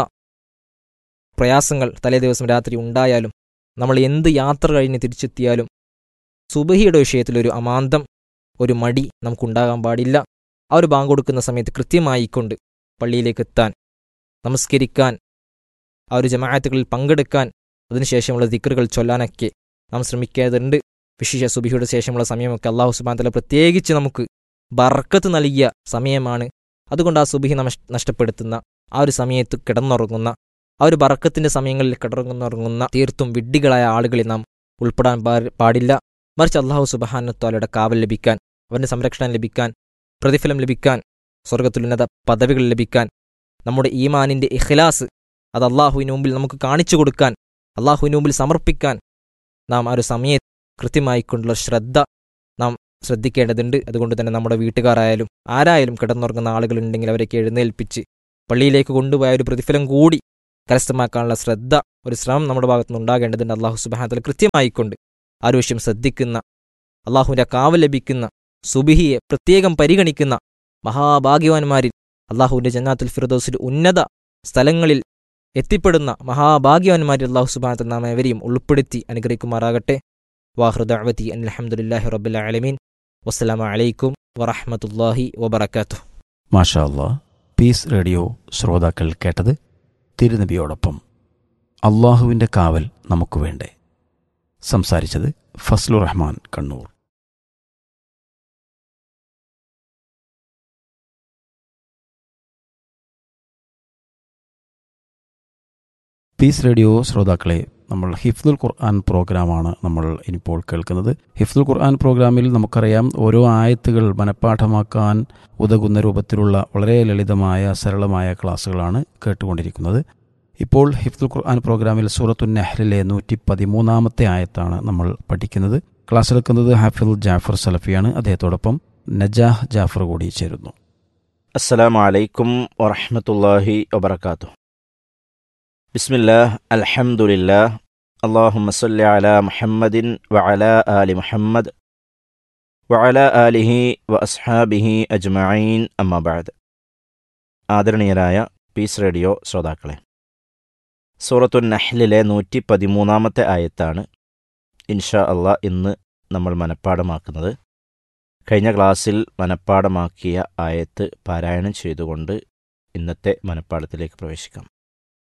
പ്രയാസങ്ങൾ തലേ ദിവസം രാത്രി ഉണ്ടായാലും നമ്മൾ എന്ത് യാത്ര കഴിഞ്ഞ് തിരിച്ചെത്തിയാലും സുബഹിയുടെ വിഷയത്തിൽ ഒരു അമാന്തം ഒരു മടി നമുക്കുണ്ടാകാൻ പാടില്ല ആ ഒരു ബാങ്ക് കൊടുക്കുന്ന സമയത്ത് കൃത്യമായിക്കൊണ്ട് പള്ളിയിലേക്ക് എത്താൻ നമസ്കരിക്കാൻ ആ ഒരു ജമാഅത്തുകളിൽ പങ്കെടുക്കാൻ അതിനുശേഷമുള്ള ദിക്കറുകൾ ചൊല്ലാനൊക്കെ നാം ശ്രമിക്കേണ്ടതുണ്ട് വിശേഷ സുബിയുടെ ശേഷമുള്ള സമയമൊക്കെ അള്ളാഹു സുബാൻ തല പ്രത്യേകിച്ച് നമുക്ക് ബർക്കത്ത് നൽകിയ സമയമാണ് അതുകൊണ്ട് ആ സുബിഹി നമ നഷ്ടപ്പെടുത്തുന്ന ആ ഒരു സമയത്ത് കിടന്നുറങ്ങുന്ന ആ ഒരു ബറക്കത്തിൻ്റെ സമയങ്ങളിൽ കിടന്നുറങ്ങുന്ന തീർത്തും വിഡ്ഢികളായ ആളുകളിൽ നാം ഉൾപ്പെടാൻ പാടില്ല മറിച്ച് അള്ളാഹു സുബഹാനത്താലയുടെ കാവൽ ലഭിക്കാൻ അവൻ്റെ സംരക്ഷണം ലഭിക്കാൻ പ്രതിഫലം ലഭിക്കാൻ സ്വർഗത്തുന്നത പദവികൾ ലഭിക്കാൻ നമ്മുടെ ഈമാനിൻ്റെ ഇഖ്ലാസ് അത് അള്ളാഹുവിന് മുമ്പിൽ നമുക്ക് കാണിച്ചു കൊടുക്കാൻ അള്ളാഹുവിന് മുമ്പിൽ സമർപ്പിക്കാൻ നാം ആ ഒരു സമയത്ത് കൃത്യമായിക്കൊണ്ടുള്ള ശ്രദ്ധ നാം ശ്രദ്ധിക്കേണ്ടതുണ്ട് അതുകൊണ്ട് തന്നെ നമ്മുടെ വീട്ടുകാരായാലും ആരായാലും കിടന്നുറങ്ങുന്ന ആളുകളുണ്ടെങ്കിൽ അവരൊക്കെ എഴുന്നേൽപ്പിച്ച് പള്ളിയിലേക്ക് കൊണ്ടുപോയ ഒരു പ്രതിഫലം കൂടി കരസ്ഥമാക്കാനുള്ള ശ്രദ്ധ ഒരു ശ്രമം നമ്മുടെ ഭാഗത്തുനിന്ന് ഉണ്ടാകേണ്ടതുണ്ട് അള്ളാഹു സുബാനത്തിൽ കൃത്യമായിക്കൊണ്ട് ആരോഗ്യം ശ്രദ്ധിക്കുന്ന അള്ളാഹുവിൻ്റെ കാവൽ ലഭിക്കുന്ന സുബിഹിയെ പ്രത്യേകം പരിഗണിക്കുന്ന മഹാഭാഗ്യവാന്മാരിൽ അള്ളാഹുവിൻ്റെ ജന്നാത്തുൽ ഫിറദോസിൽ ഉന്നത സ്ഥലങ്ങളിൽ എത്തിപ്പെടുന്ന മഹാഭാഗ്യവാന്മാരിൽ അള്ളാഹു സുബാനത്തിൽ നാം എവരെയും ഉൾപ്പെടുത്തി അനുഗ്രഹിക്കുമാറാകട്ടെ വാഹൃദഅവതി അലഹമുല്ലാഹി റബ്ബുൽ ആലമീൻ വസ്സലാമു അലൈക്കും വറഹ്മത്തുള്ളാഹി വബറകാതുഹു മാഷാ അല്ലാ പീസ് റേഡിയോ ശ്രോതാക്കൾ കേട്ടത് തിരുനബിയോടൊപ്പം അള്ളാഹുവിൻ്റെ കാവൽ നമുക്ക് വേണ്ടേ സംസാരിച്ചത് ഫസ്ലുർ റഹ്മാൻ കണ്ണൂർ പീസ് റേഡിയോ ശ്രോതാക്കളെ നമ്മൾ ഹിഫ്ദുൽ ഖുർആൻ പ്രോഗ്രാമാണ് നമ്മൾ ഇനിയിപ്പോൾ കേൾക്കുന്നത് ഹിഫ്ദുൽ ഖുർആൻ പ്രോഗ്രാമിൽ നമുക്കറിയാം ഓരോ ആയത്തുകൾ മനഃപ്പാഠമാക്കാൻ ഉതകുന്ന രൂപത്തിലുള്ള വളരെ ലളിതമായ സരളമായ ക്ലാസ്സുകളാണ് കേട്ടുകൊണ്ടിരിക്കുന്നത് ഇപ്പോൾ ഹിഫ്ദുൽ ഖുർആൻ പ്രോഗ്രാമിൽ സൂറത്തു നെഹ്റിലെ നൂറ്റി പതിമൂന്നാമത്തെ ആയത്താണ് നമ്മൾ പഠിക്കുന്നത് ക്ലാസ് എടുക്കുന്നത് ഹാഫിൽ ജാഫർ സലഫിയാണ് അദ്ദേഹത്തോടൊപ്പം നജാഹ് ജാഫർ കൂടി ചേരുന്നു السلام عليكم ورحمة الله وبركاته بسم الله الحمد لله اللهم صل على محمد وعلى آل محمد وعلى آله وأصحابه أجمعين أما بعد ആദരണീയരായ പീസ് റേഡിയോ ശ്രോതാക്കളെ സൂറത്തു നഹ്ലിലെ നൂറ്റി പതിമൂന്നാമത്തെ ആയത്താണ് ഇൻഷാ അള്ളാ ഇന്ന് നമ്മൾ മനഃപ്പാടമാക്കുന്നത് കഴിഞ്ഞ ക്ലാസ്സിൽ മനഃപ്പാടമാക്കിയ ആയത്ത് പാരായണം ചെയ്തുകൊണ്ട് ഇന്നത്തെ മനഃപ്പാടത്തിലേക്ക് പ്രവേശിക്കാം